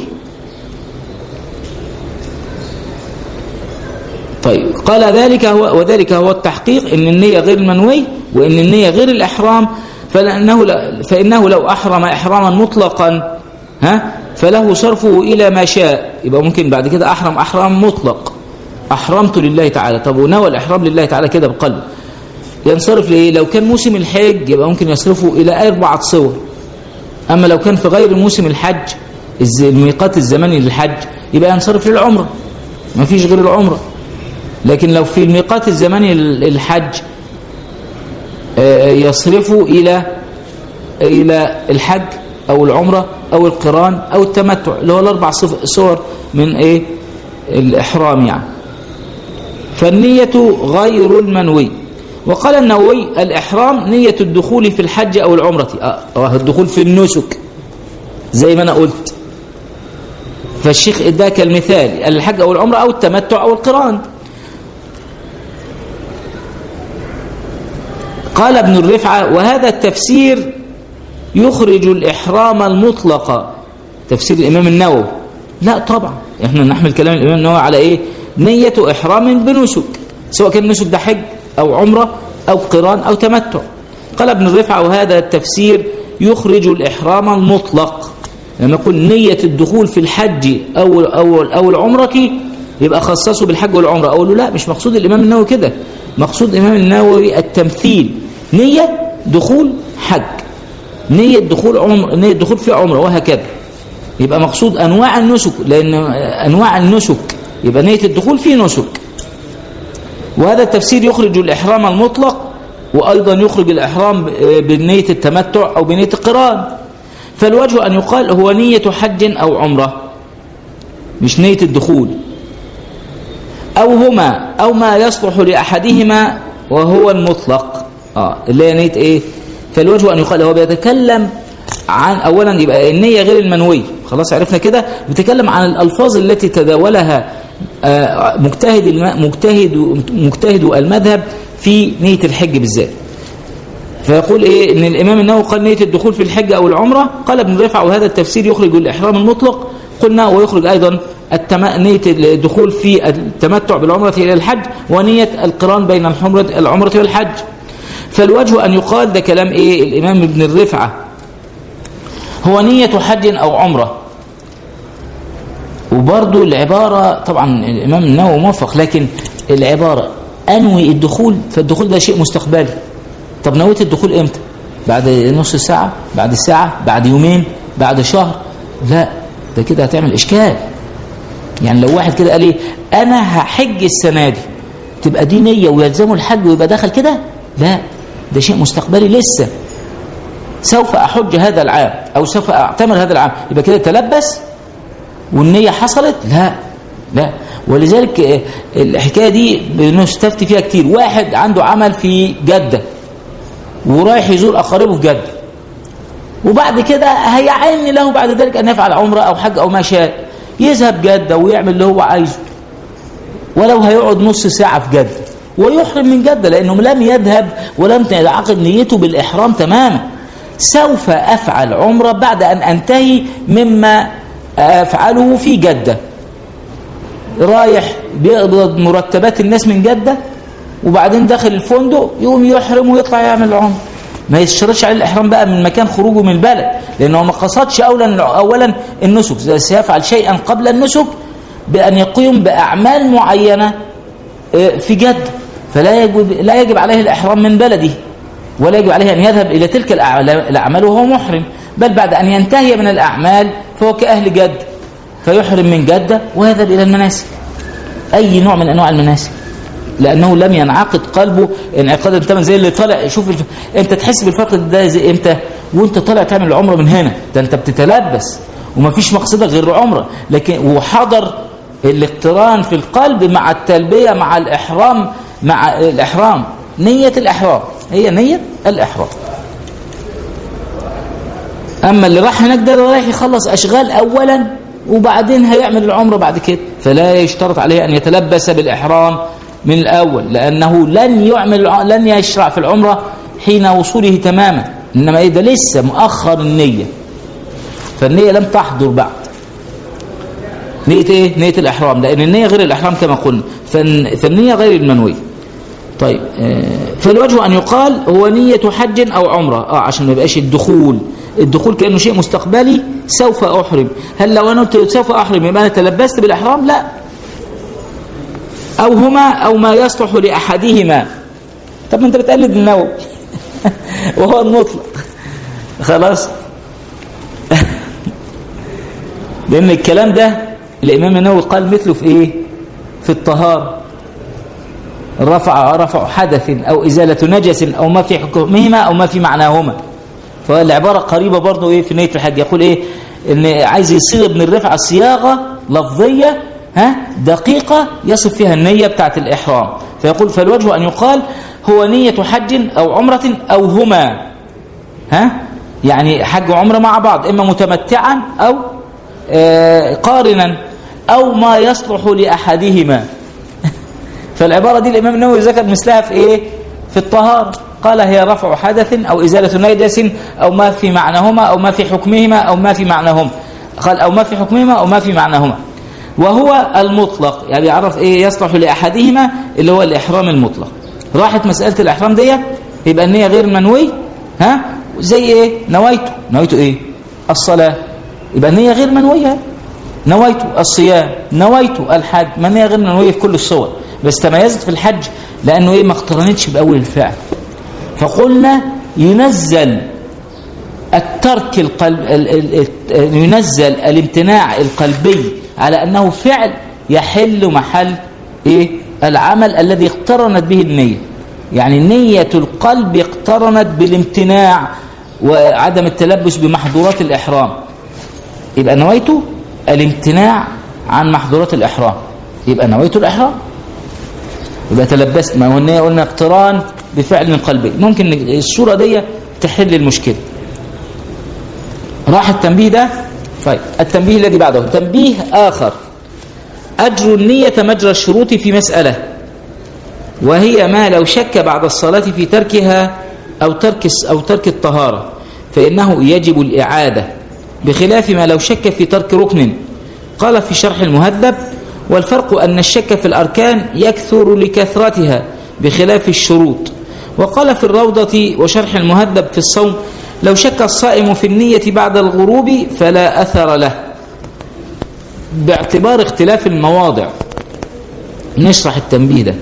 طيب قال ذلك هو وذلك هو التحقيق ان النية غير المنوي وان النية غير الاحرام فلانه لا فانه لو احرم احراما مطلقا ها فله صرفه الى ما شاء يبقى ممكن بعد كده احرم احرام مطلق احرمت لله تعالى طب ونوى الاحرام لله تعالى كده بقلبه ينصرف ليه لو كان موسم الحج يبقى ممكن يصرفه الى اربعه صور اما لو كان في غير موسم الحج الز- الميقات الزمني للحج يبقى ينصرف للعمره ما فيش غير العمره لكن لو في الميقات الزمني للحج آه، يصرفوا إلى إلى الحج أو العمرة أو القران أو التمتع اللي هو الأربع صف- صور من إيه الإحرام يعني فالنية غير المنوي وقال النووي الإحرام نية الدخول في الحج أو العمرة آه، آه، الدخول في النسك زي ما أنا قلت فالشيخ اداك المثال الحج أو العمرة أو التمتع أو القران قال ابن الرفعة وهذا التفسير يخرج الإحرام المطلق تفسير الإمام النووي لا طبعا احنا نحمل كلام الإمام النووي على إيه نية إحرام بنسك سواء كان النسك ده حج أو عمرة أو قران أو تمتع قال ابن الرفعة وهذا التفسير يخرج الإحرام المطلق لما نقول نية الدخول في الحج أو أو أو العمرة يبقى خصصه بالحج والعمرة أقول له لا مش مقصود الإمام النووي كده مقصود الإمام النووي التمثيل نية دخول حج نية دخول عمر نية دخول في عمرة وهكذا يبقى مقصود أنواع النسك لأن أنواع النسك يبقى نية الدخول في نسك وهذا التفسير يخرج الإحرام المطلق وأيضا يخرج الإحرام بنية التمتع أو بنية القران فالوجه أن يقال هو نية حج أو عمرة مش نية الدخول أو هما أو ما يصلح لأحدهما وهو المطلق آه اللي هي نية إيه فالوجه أن يقال هو بيتكلم عن أولا يبقى النية غير المنوية خلاص عرفنا كده بيتكلم عن الألفاظ التي تداولها آه مجتهد الم... مجتهد مجتهد المذهب في نية الحج بالذات فيقول ايه ان الامام النووي قال نيه الدخول في الحج او العمره قال ابن رفع وهذا التفسير يخرج الاحرام المطلق قلنا ويخرج ايضا التم... نيه الدخول في التمتع بالعمره الى الحج ونيه القران بين الحمرة العمره والحج فالوجه ان يقال ده كلام ايه الامام ابن الرفعه هو نيه حج او عمره وبرضو العباره طبعا الامام النووي موفق لكن العباره انوي الدخول فالدخول ده شيء مستقبلي طب نويت الدخول امتى بعد نص ساعة بعد ساعة بعد يومين بعد شهر لا ده كده هتعمل اشكال يعني لو واحد كده قال ايه انا هحج السنة دي تبقى دي نية ويلزمه الحج ويبقى داخل كده لا ده شيء مستقبلي لسه سوف احج هذا العام او سوف اعتمر هذا العام يبقى كده تلبس والنية حصلت لا لا ولذلك الحكاية دي بنستفتي فيها كتير واحد عنده عمل في جدة ورايح يزور أقاربه في جدة وبعد كده هيعين له بعد ذلك أن يفعل عمرة أو حج أو ما شاء يذهب جدة ويعمل اللي هو عايزه ولو هيقعد نص ساعة في جدة ويحرم من جدة لأنه لم يذهب ولم تعقد نيته بالإحرام تماما سوف أفعل عمرة بعد أن أنتهي مما أفعله في جدة رايح بيقبض مرتبات الناس من جدة وبعدين داخل الفندق يقوم يحرم ويطلع يعمل العمرة ما يشترطش عليه الإحرام بقى من مكان خروجه من البلد لأنه ما قصدش أولا أولا النسك سيفعل شيئا قبل النسك بأن يقوم بأعمال معينة في جدة فلا يجب لا يجب عليه الإحرام من بلده ولا يجب عليه أن يذهب إلى تلك الأعمال وهو محرم بل بعد أن ينتهي من الأعمال فهو كأهل جدة فيحرم من جدة ويذهب إلى المناسك أي نوع من أنواع المناسك لأنه لم ينعقد قلبه انعقاد تماما زي اللي طالع شوف الف... أنت تحس بالفرق ده زي إمتى وأنت طالع تعمل العمرة من هنا ده أنت بتتلبس ومفيش مقصدك غير العمرة لكن وحضر الاقتران في القلب مع التلبية مع الإحرام مع الإحرام نية الإحرام هي نية الإحرام أما اللي راح هناك ده رايح يخلص أشغال أولا وبعدين هيعمل العمرة بعد كده فلا يشترط عليه أن يتلبس بالإحرام من الأول لأنه لن يعمل لن يشرع في العمرة حين وصوله تماما إنما إيه ده لسه مؤخر النية فالنية لم تحضر بعد نية إيه؟ نية الإحرام لأن النية غير الإحرام كما قلنا فالنية غير المنوية طيب فالوجه أن يقال هو نية حج أو عمرة آه عشان ما يبقاش الدخول الدخول كأنه شيء مستقبلي سوف أحرم هل لو أنا قلت سوف أحرم يبقى أنا تلبست بالإحرام لا أو هما أو ما يصلح لأحدهما طب ما أنت بتقلد النووي وهو المطلق خلاص لأن الكلام ده الإمام النووي قال مثله في إيه في الطهارة رفع رفع حدث أو إزالة نجس أو ما في حكمهما أو ما في معناهما فالعبارة قريبة برضه إيه في نية الحج يقول إيه إن عايز يصيغ ابن الرفع صياغة لفظية ها دقيقة يصف فيها النية بتاعت الإحرام فيقول فالوجه أن يقال هو نية حج أو عمرة أو هما ها يعني حج وعمرة مع بعض إما متمتعا أو آه قارنا أو ما يصلح لأحدهما فالعبارة دي الإمام النووي ذكر مثلها في إيه في الطهارة قال هي رفع حدث أو إزالة نجس أو ما في معناهما أو ما في حكمهما أو ما في معناهما قال أو ما في حكمهما أو ما في معناهما وهو المطلق يعني يعرف إيه يصلح لأحدهما اللي هو الإحرام المطلق راحت مسألة الإحرام دي يبقى النية غير منوي ها زي إيه نويته نويته إيه الصلاة يبقى النية غير منوية نويت الصيام نويت الحج ما النية غير منوية في كل الصور بس تميزت في الحج لأنه إيه ما اقترنتش بأول الفعل فقلنا ينزل الترك القلب ال ال ال ينزل الامتناع القلبي على أنه فعل يحل محل إيه العمل الذي اقترنت به النية يعني نية القلب اقترنت بالامتناع وعدم التلبس بمحظورات الإحرام يبقى نويته الامتناع عن محظورات الإحرام يبقى نويت الإحرام يبقى تلبست ما هو النية قلنا اقتران بفعل قلبي ممكن الصورة دي تحل المشكلة راح التنبيه ده طيب التنبيه الذي بعده تنبيه آخر أجر النية مجرى الشروط في مسألة وهي ما لو شك بعد الصلاة في تركها أو ترك أو ترك الطهارة فإنه يجب الإعادة بخلاف ما لو شك في ترك ركن قال في شرح المهذب والفرق أن الشك في الأركان يكثر لكثرتها بخلاف الشروط وقال في الروضة وشرح المهذب في الصوم لو شك الصائم في النية بعد الغروب فلا أثر له باعتبار اختلاف المواضع نشرح التنبيه ده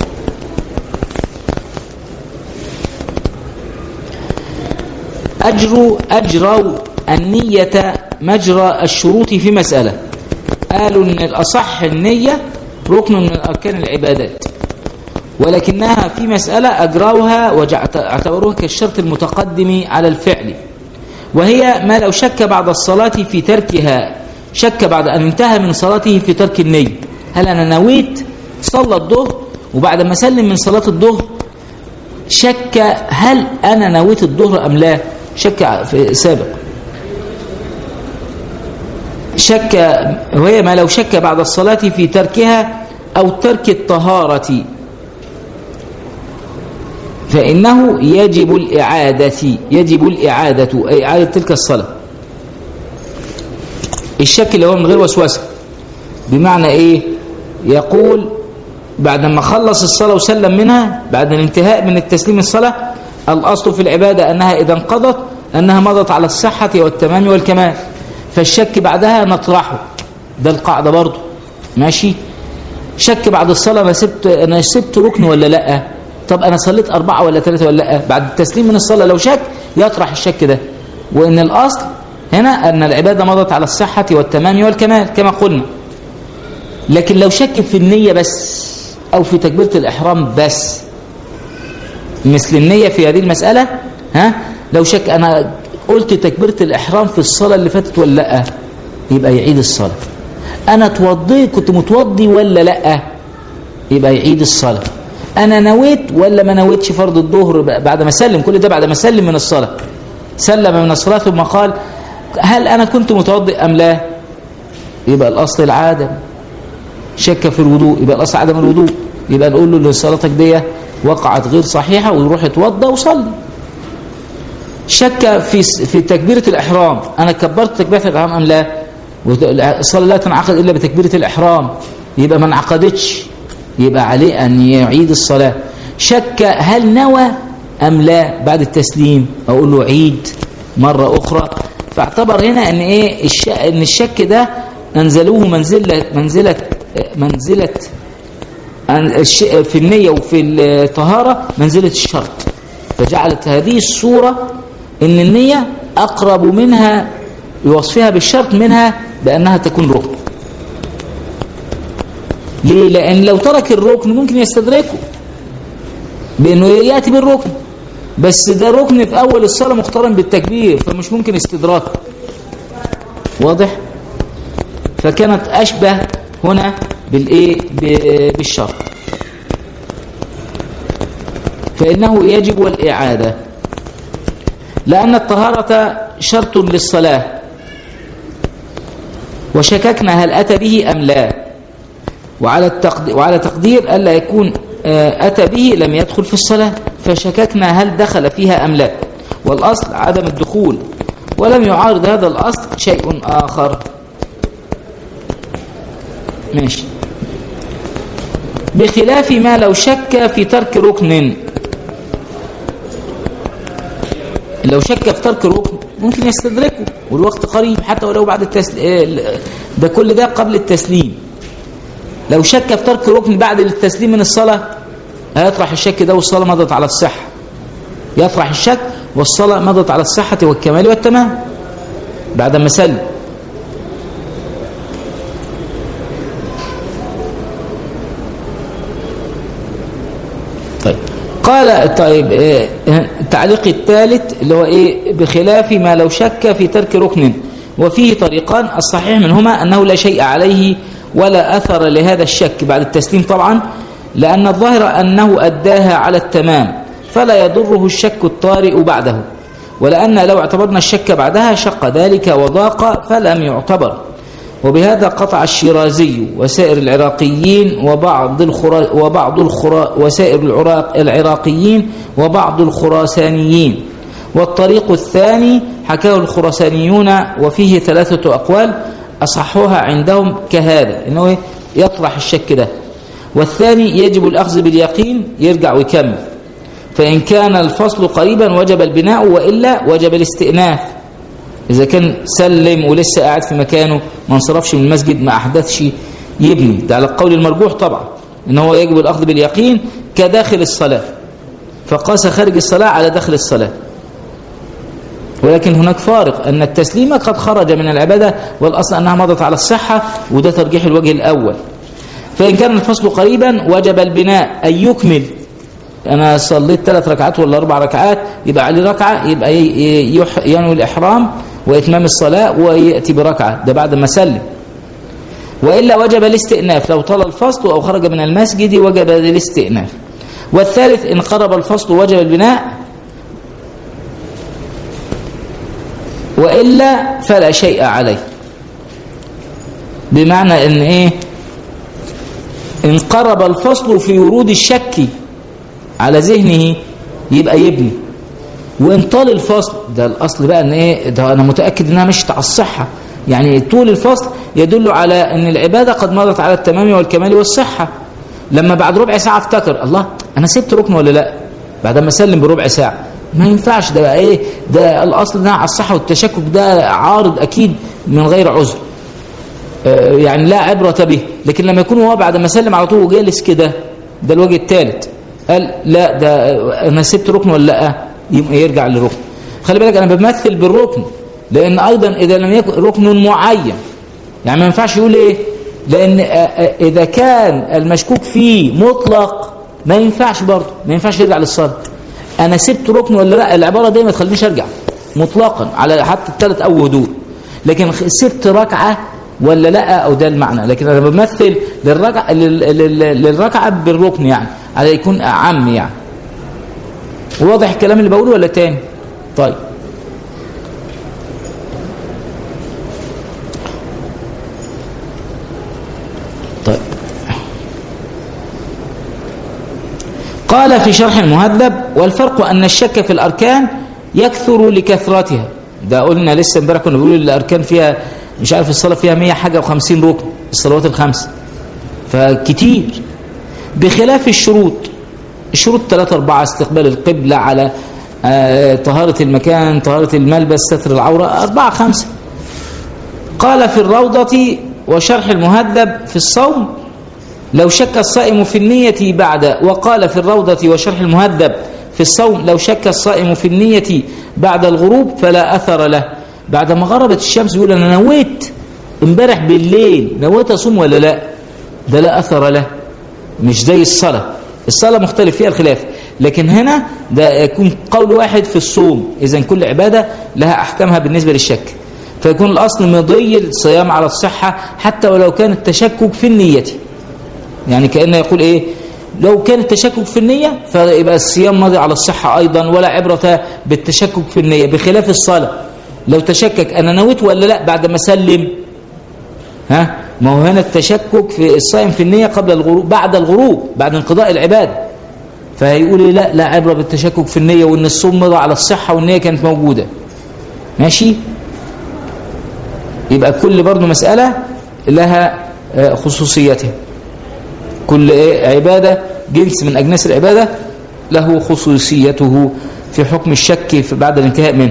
أجروا أجروا النية مجرى الشروط في مسألة قالوا أن الأصح النية ركن من أركان العبادات ولكنها في مسألة أجراوها واعتبروها كالشرط المتقدم على الفعل وهي ما لو شك بعد الصلاة في تركها شك بعد أن انتهى من صلاته في ترك النية هل أنا نويت صلى الظهر وبعد ما سلم من صلاة الظهر شك هل أنا نويت الظهر أم لا شك في سابق شك وهي ما لو شك بعد الصلاة في تركها أو ترك الطهارة فإنه يجب الإعادة يجب الإعادة أي إعادة تلك الصلاة الشك اللي هو من غير وسوسة بمعنى إيه يقول بعد ما خلص الصلاة وسلم منها بعد الانتهاء من التسليم الصلاة الأصل في العبادة أنها إذا انقضت أنها مضت على الصحة والتمام والكمال فالشك بعدها نطرحه ده القاعدة برضه ماشي شك بعد الصلاة ما سبت أنا سبت ركن ولا لأ طب أنا صليت أربعة ولا ثلاثة ولا لأ بعد التسليم من الصلاة لو شك يطرح الشك ده وإن الأصل هنا أن العبادة مضت على الصحة والتمام والكمال كما قلنا لكن لو شك في النية بس أو في تكبيرة الإحرام بس مثل النية في هذه المسألة ها لو شك أنا قلت تكبيرة الإحرام في الصلاة اللي فاتت ولا لأ يبقى يعيد الصلاة أنا توضي كنت متوضي ولا لأ يبقى يعيد الصلاة أنا نويت ولا ما نويتش فرض الظهر بعد ما سلم كل ده بعد ما سلم من الصلاة سلم من الصلاة ثم قال هل أنا كنت متوضئ أم لا يبقى الأصل العادم شك في الوضوء يبقى الأصل عدم الوضوء يبقى نقول له ان صلاتك دي وقعت غير صحيحة ويروح يتوضى وصلي شك في في تكبيرة الإحرام أنا كبرت تكبيرة الإحرام أم لا الصلاة لا تنعقد إلا بتكبيرة الإحرام يبقى ما انعقدتش يبقى عليه أن يعيد الصلاة شك هل نوى أم لا بعد التسليم أقول له عيد مرة أخرى فاعتبر هنا أن إيه الشك أن الشك ده أنزلوه منزلة منزلة منزلة في النية وفي الطهارة منزلة الشرط فجعلت هذه الصورة ان النية اقرب منها بوصفها بالشرط منها بانها تكون ركن ليه لان لو ترك الركن ممكن يستدركه بانه ياتي بالركن بس ده ركن في اول الصلاة مقترن بالتكبير فمش ممكن استدراكه واضح فكانت اشبه هنا بالايه بالشرط فانه يجب الاعاده لان الطهاره شرط للصلاه وشككنا هل اتى به ام لا وعلى التقدير وعلى تقدير الا يكون اتى به لم يدخل في الصلاه فشككنا هل دخل فيها ام لا والاصل عدم الدخول ولم يعارض هذا الاصل شيء اخر ماشي بخلاف ما لو شك في ترك ركن لو شك في ترك ركن ممكن يستدركه والوقت قريب حتى ولو بعد التسليم ده كل ده قبل التسليم لو شك في ترك ركن بعد التسليم من الصلاة هيطرح الشك ده والصلاة مضت على الصحة يطرح الشك والصلاة مضت على الصحة والكمال والتمام بعد ما سلم طيب قال طيب إيه التعليق الثالث اللي هو ايه بخلاف ما لو شك في ترك ركن وفيه طريقان الصحيح منهما انه لا شيء عليه ولا اثر لهذا الشك بعد التسليم طبعا لان الظاهر انه اداها على التمام فلا يضره الشك الطارئ بعده ولان لو اعتبرنا الشك بعدها شق ذلك وضاق فلم يعتبر وبهذا قطع الشيرازي وسائر العراقيين وبعض الخرا وبعض الخرا وسائر العراق العراقيين وبعض الخراسانيين والطريق الثاني حكاه الخراسانيون وفيه ثلاثة أقوال أصحوها عندهم كهذا إنه يطرح الشك ده والثاني يجب الأخذ باليقين يرجع ويكمل فإن كان الفصل قريبا وجب البناء وإلا وجب الاستئناف إذا كان سلم ولسه قاعد في مكانه ما انصرفش من المسجد ما أحدثش يبني ده على القول المرجوح طبعا إن هو يجب الأخذ باليقين كداخل الصلاة فقاس خارج الصلاة على داخل الصلاة ولكن هناك فارق أن التسليم قد خرج من العبادة والأصل أنها مضت على الصحة وده ترجيح الوجه الأول فإن كان الفصل قريبا وجب البناء أن يكمل أنا صليت ثلاث ركعات ولا أربع ركعات يبقى عليه ركعة يبقى ينوي الإحرام وإتمام الصلاة ويأتي بركعة ده بعد ما سلم وإلا وجب الاستئناف لو طال الفصل أو خرج من المسجد وجب الاستئناف والثالث إن قرب الفصل وجب البناء وإلا فلا شيء عليه بمعنى إن إيه إن قرب الفصل في ورود الشك على ذهنه يبقى يبني وان طال الفصل ده الاصل بقى ان ايه ده انا متاكد انها مشت على الصحه يعني طول الفصل يدل على ان العباده قد مضت على التمام والكمال والصحه لما بعد ربع ساعه افتكر الله انا سبت ركن ولا لا بعد ما اسلم بربع ساعه ما ينفعش ده بقى ايه ده الاصل ده على الصحه والتشكك ده عارض اكيد من غير عذر آه، يعني لا عبرة به لكن لما يكون هو بعد ما سلم على طول وجالس كده ده الوجه الثالث قال لا ده انا سبت ركن ولا لا يبقى يرجع للركن خلي بالك انا بمثل بالركن لان ايضا اذا لم يكن ركن معين يعني ما ينفعش يقول ايه لان آه، آه، اذا كان المشكوك فيه مطلق ما ينفعش برضه ما ينفعش يرجع للصلاه انا سبت ركن ولا لا العباره دي ما تخلينيش ارجع مطلقا على حتى الثالث او هدوء لكن خ- سبت ركعه ولا لا او ده المعنى لكن انا بمثل للركعه لل- لل- للركعه بالركن يعني على يكون اعم يعني واضح الكلام اللي بقوله ولا تاني طيب طيب قال في شرح المهذب والفرق أن الشك في الأركان يكثر لكثرتها ده قلنا لسه امبارح كنا بنقول الأركان فيها مش عارف الصلاة فيها 100 حاجة و50 ركن الصلوات الخمس فكتير بخلاف الشروط الشروط 3 4 استقبال القبلة على آه، طهارة المكان طهارة الملبس ستر العورة 4 5 قال في الروضة وشرح المهذب في الصوم لو شك الصائم في النية بعد وقال في الروضة وشرح المهذب في الصوم لو شك الصائم في النية بعد الغروب فلا أثر له بعد ما غربت الشمس يقول أنا نويت امبارح بالليل نويت أصوم ولا لا ده لا أثر له مش زي الصلاة الصلاة مختلف فيها الخلاف لكن هنا ده يكون قول واحد في الصوم إذا كل عبادة لها أحكامها بالنسبة للشك فيكون الأصل مضي الصيام على الصحة حتى ولو كان التشكك في النية يعني كأنه يقول إيه لو كان التشكك في النية فيبقى الصيام ماضي على الصحة أيضا ولا عبرة بالتشكك في النية بخلاف الصلاة لو تشكك أنا نويت ولا لا بعد ما سلم ها ما هو هنا التشكك في الصائم في النية قبل الغروب بعد الغروب بعد انقضاء العبادة فهيقول لي لا لا عبرة بالتشكك في النية وإن الصوم مضى على الصحة والنية كانت موجودة ماشي يبقى كل برضو مسألة لها آه، خصوصيتها كل إيه عبادة جنس من أجناس العبادة له خصوصيته في حكم الشك في بعد الانتهاء منه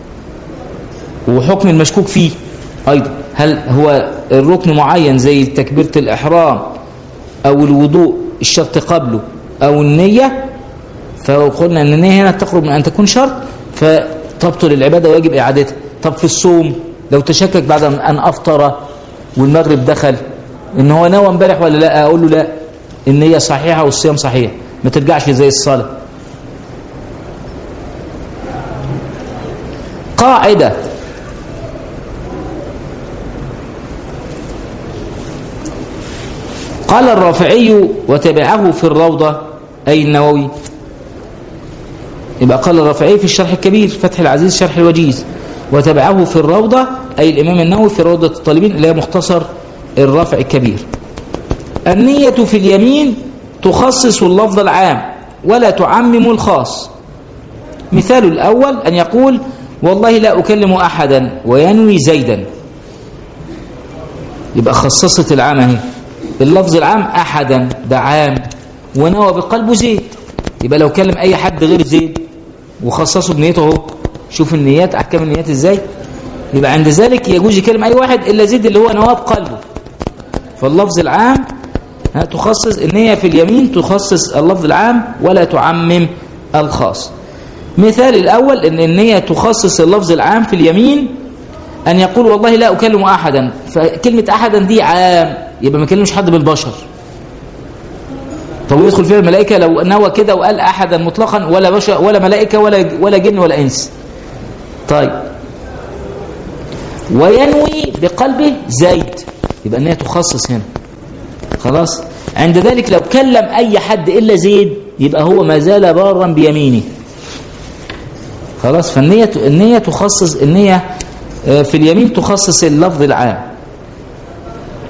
وحكم المشكوك فيه أيضا هل هو الركن معين زي تكبيرة الإحرام أو الوضوء الشرط قبله أو النية فقلنا أن النية هنا تقرب من أن تكون شرط فتبطل العبادة ويجب إعادتها طب في الصوم لو تشكك بعد أن أفطر والمغرب دخل إن هو نوى امبارح ولا لا أقول له لا النية صحيحة والصيام صحيح ما ترجعش زي الصلاة قاعدة قال الرافعي وتبعه في الروضة أي النووي يبقى قال الرافعي في الشرح الكبير فتح العزيز شرح الوجيز وتبعه في الروضة أي الإمام النووي في روضة الطالبين اللي هي مختصر الرافع الكبير النية في اليمين تخصص اللفظ العام ولا تعمم الخاص مثال الأول أن يقول والله لا أكلم أحدا وينوي زيدا يبقى خصصت العام اهي اللفظ العام أحدا ده عام ونوى بقلبه زيد يبقى لو كلم أي حد غير زيد وخصصه بنيته اهو شوف النيات أحكام النيات إزاي يبقى عند ذلك يجوز يكلم أي واحد إلا زيد اللي هو نواه بقلبه فاللفظ العام ها تخصص النية في اليمين تخصص اللفظ العام ولا تعمم الخاص مثال الأول أن النية تخصص اللفظ العام في اليمين أن يقول والله لا أكلم أحدا فكلمة أحدا دي عام يبقى ما كلمش حد بالبشر طب يدخل فيها الملائكة لو نوى كده وقال أحدا مطلقا ولا بشر ولا ملائكة ولا ولا جن ولا إنس طيب وينوي بقلبه زيد يبقى النية تخصص هنا خلاص عند ذلك لو كلم أي حد إلا زيد يبقى هو ما زال بارا بيمينه خلاص فالنية النية تخصص النية في اليمين تخصص اللفظ العام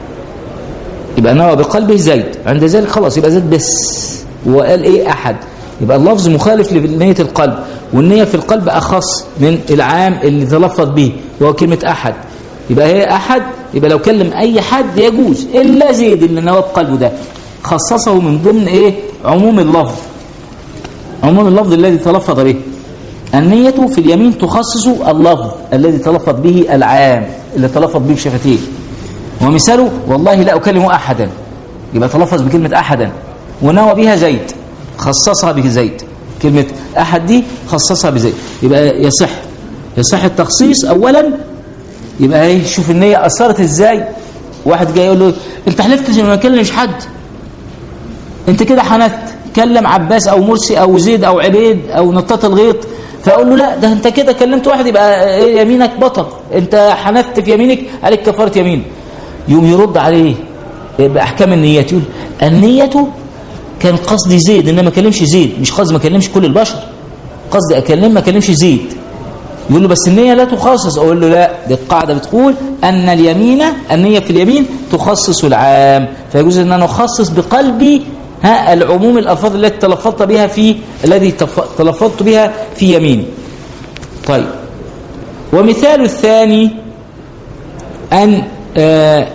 يبقى نوى بقلبه زيد عند ذلك خلاص يبقى زيد بس وقال ايه احد يبقى اللفظ مخالف لنية القلب والنية في القلب أخص من العام اللي تلفظ به وهو كلمة أحد يبقى هي أحد يبقى لو كلم أي حد يجوز إلا زيد اللي نوى بقلبه ده خصصه من ضمن إيه عموم اللفظ عموم اللفظ الذي تلفظ به النية في اليمين تخصص اللفظ الذي تلفظ به العام اللي تلفظ به بشفتيه ومثاله والله لا أكلم أحدا يبقى تلفظ بكلمة أحدا ونوى بها زيد خصصها بزيد كلمة أحد دي خصصها بزيد يبقى يصح يصح التخصيص أولا يبقى ايه شوف النية أثرت ازاي واحد جاي يقول له انت حلفت ما كلمش حد انت كده حنت كلم عباس او مرسي او زيد او عبيد او نطاط الغيط فاقول له لا ده انت كده كلمت واحد يبقى إيه يمينك بطل انت حنت في يمينك عليك كفاره يمين يوم يرد عليه باحكام النيات يقول النية كان قصدي زيد انما ما كلمش زيد مش قصدي ما كلمش كل البشر قصدي اكلم ما كلمش زيد يقول له بس النية لا تخصص اقول له لا دي القاعدة بتقول ان اليمين النية في اليمين تخصص العام فيجوز ان انا اخصص بقلبي ها العموم الالفاظ التي تلفظت بها في الذي تف- تلفظت بها في يميني طيب ومثال الثاني ان آه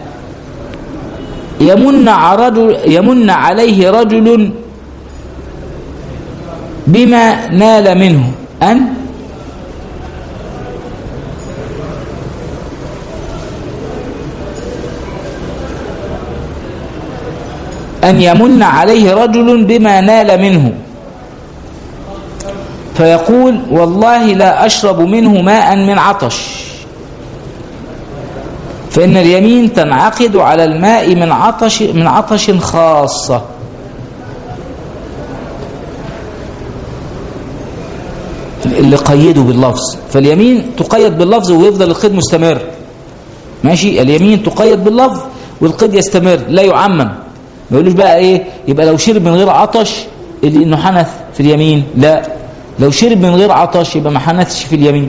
يمن على رجل يمن عليه رجل بما نال منه أن أن يمن عليه رجل بما نال منه فيقول والله لا أشرب منه ماء من عطش فإن اليمين تنعقد على الماء من عطش من عطش خاصة اللي قيده باللفظ فاليمين تقيد باللفظ ويفضل القيد مستمر ماشي اليمين تقيد باللفظ والقيد يستمر لا يعمم ما يقولوش بقى ايه يبقى لو شرب من غير عطش اللي انه حنث في اليمين لا لو شرب من غير عطش يبقى ما حنثش في اليمين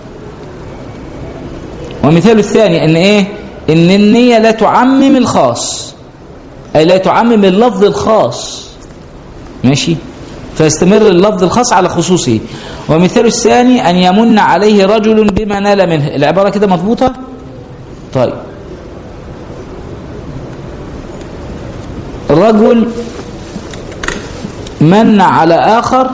ومثال الثاني ان ايه ان النية لا تعمم الخاص اي لا تعمم اللفظ الخاص ماشي فيستمر اللفظ الخاص على خصوصه ومثال الثاني ان يمن عليه رجل بما نال منه العبارة كده مضبوطة طيب رجل من على آخر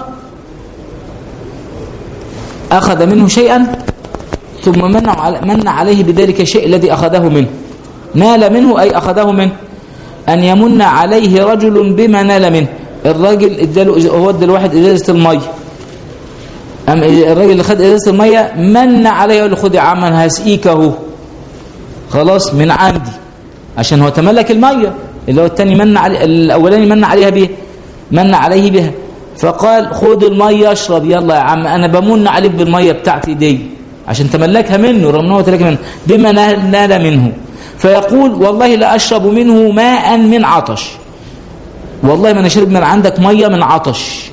أخذ منه شيئا ثم من على- من عليه بذلك الشيء الذي أخذه منه نال منه أي أخذه منه أن يمن عليه رجل بما نال منه الراجل اداله هو ادى الواحد ازازه الميه أم الراجل اللي خد ازازه الميه من عليه يقول له خد يا عم انا هسقيك اهو خلاص من عندي عشان هو تملك الميه اللي هو الثاني من علي الاولاني من عليها بها من عليه بها فقال خد الميه اشرب يلا يا عم انا بمن عليك بالميه بتاعتي دي عشان تملكها منه رغم انه تملكها منه بما نال نال منه فيقول والله لا اشرب منه ماء من عطش والله ما انا شرب من عندك ميه من عطش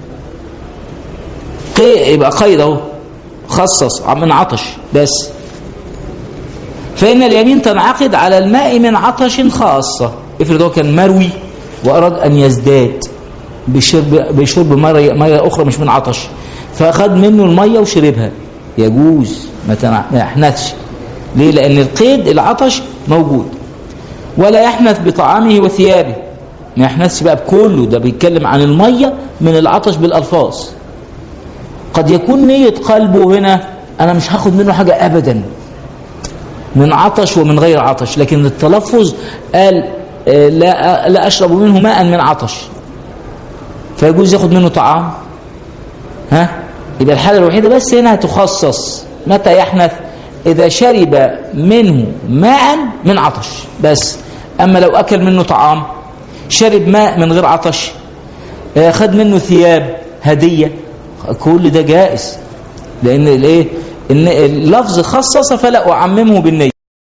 قي- يبقى قيد اهو خصص من عطش بس فإن اليمين تنعقد على الماء من عطش خاصة افرض هو كان مروي وأراد أن يزداد بشرب, بشرب مية, مية أخرى مش من عطش فأخذ منه المية وشربها يجوز ما تنع- ما يحنثش ليه لأن القيد العطش موجود ولا يحنث بطعامه وثيابه ما يحنثش بقى بكله ده بيتكلم عن المية من العطش بالألفاظ قد يكون نية قلبه هنا أنا مش هاخد منه حاجة أبدا من عطش ومن غير عطش لكن التلفظ قال آه، لا لا أشرب منه ماء من عطش فيجوز ياخد منه طعام ها يبقى الحالة الوحيدة بس هنا هتخصص متى يحنث إذا شرب منه ماء من عطش بس أما لو أكل منه طعام شرب ماء من غير عطش آه، خد منه ثياب هدية كل ده جائز لأن الايه إن اللفظ خصص فلا أعممه بالنية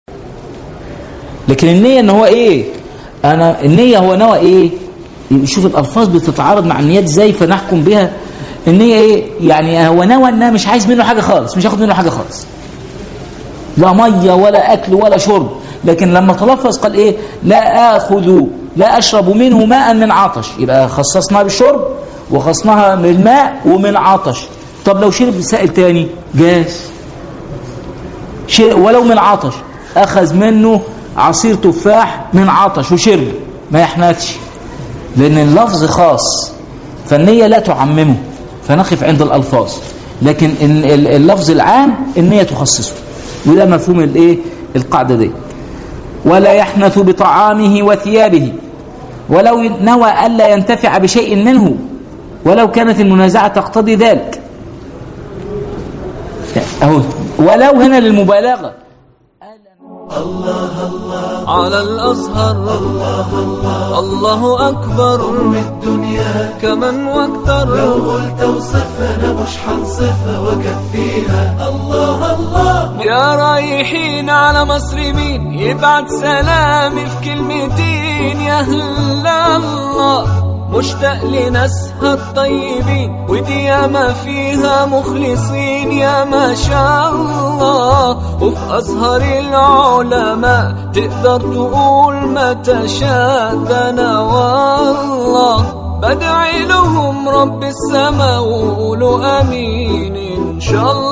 لكن النية ان هو ايه انا النية هو نوى ايه شوف الالفاظ بتتعارض مع النيات ازاي فنحكم بها النية ايه يعني هو نوى ان أنا مش عايز منه حاجة خالص مش هاخد منه حاجة خالص لا مية ولا اكل ولا شرب لكن لما تلفظ قال ايه لا اخذ لا اشرب منه ماء من عطش يبقى خصصنا بالشرب وخصمها من الماء ومن عطش طب لو شرب سائل تاني جاز شرب ولو من عطش اخذ منه عصير تفاح من عطش وشرب ما يحنثش لان اللفظ خاص فالنية لا تعممه فنقف عند الالفاظ لكن ال- ال- اللفظ العام النية تخصصه وده مفهوم الايه القاعدة دي ولا يحنث بطعامه وثيابه ولو نوى ألا ينتفع بشيء منه ولو كانت المنازعة تقتضي ذلك أهو ولو هنا للمبالغة على الأزهر الله أكبر الدنيا كمن واكثر لو قلت وصفها انا مش حنصفها واكفيها الله الله يا رايحين على مصر مين يبعت سلامي في كلمتين يا أهل الله مشتاق لناسها الطيبين ودي ياما فيها مخلصين يا ما شاء الله وفي أزهر العلماء تقدر تقول ما تشاء ده أنا والله بدعي لهم رب السما وقولوا امين ان شاء الله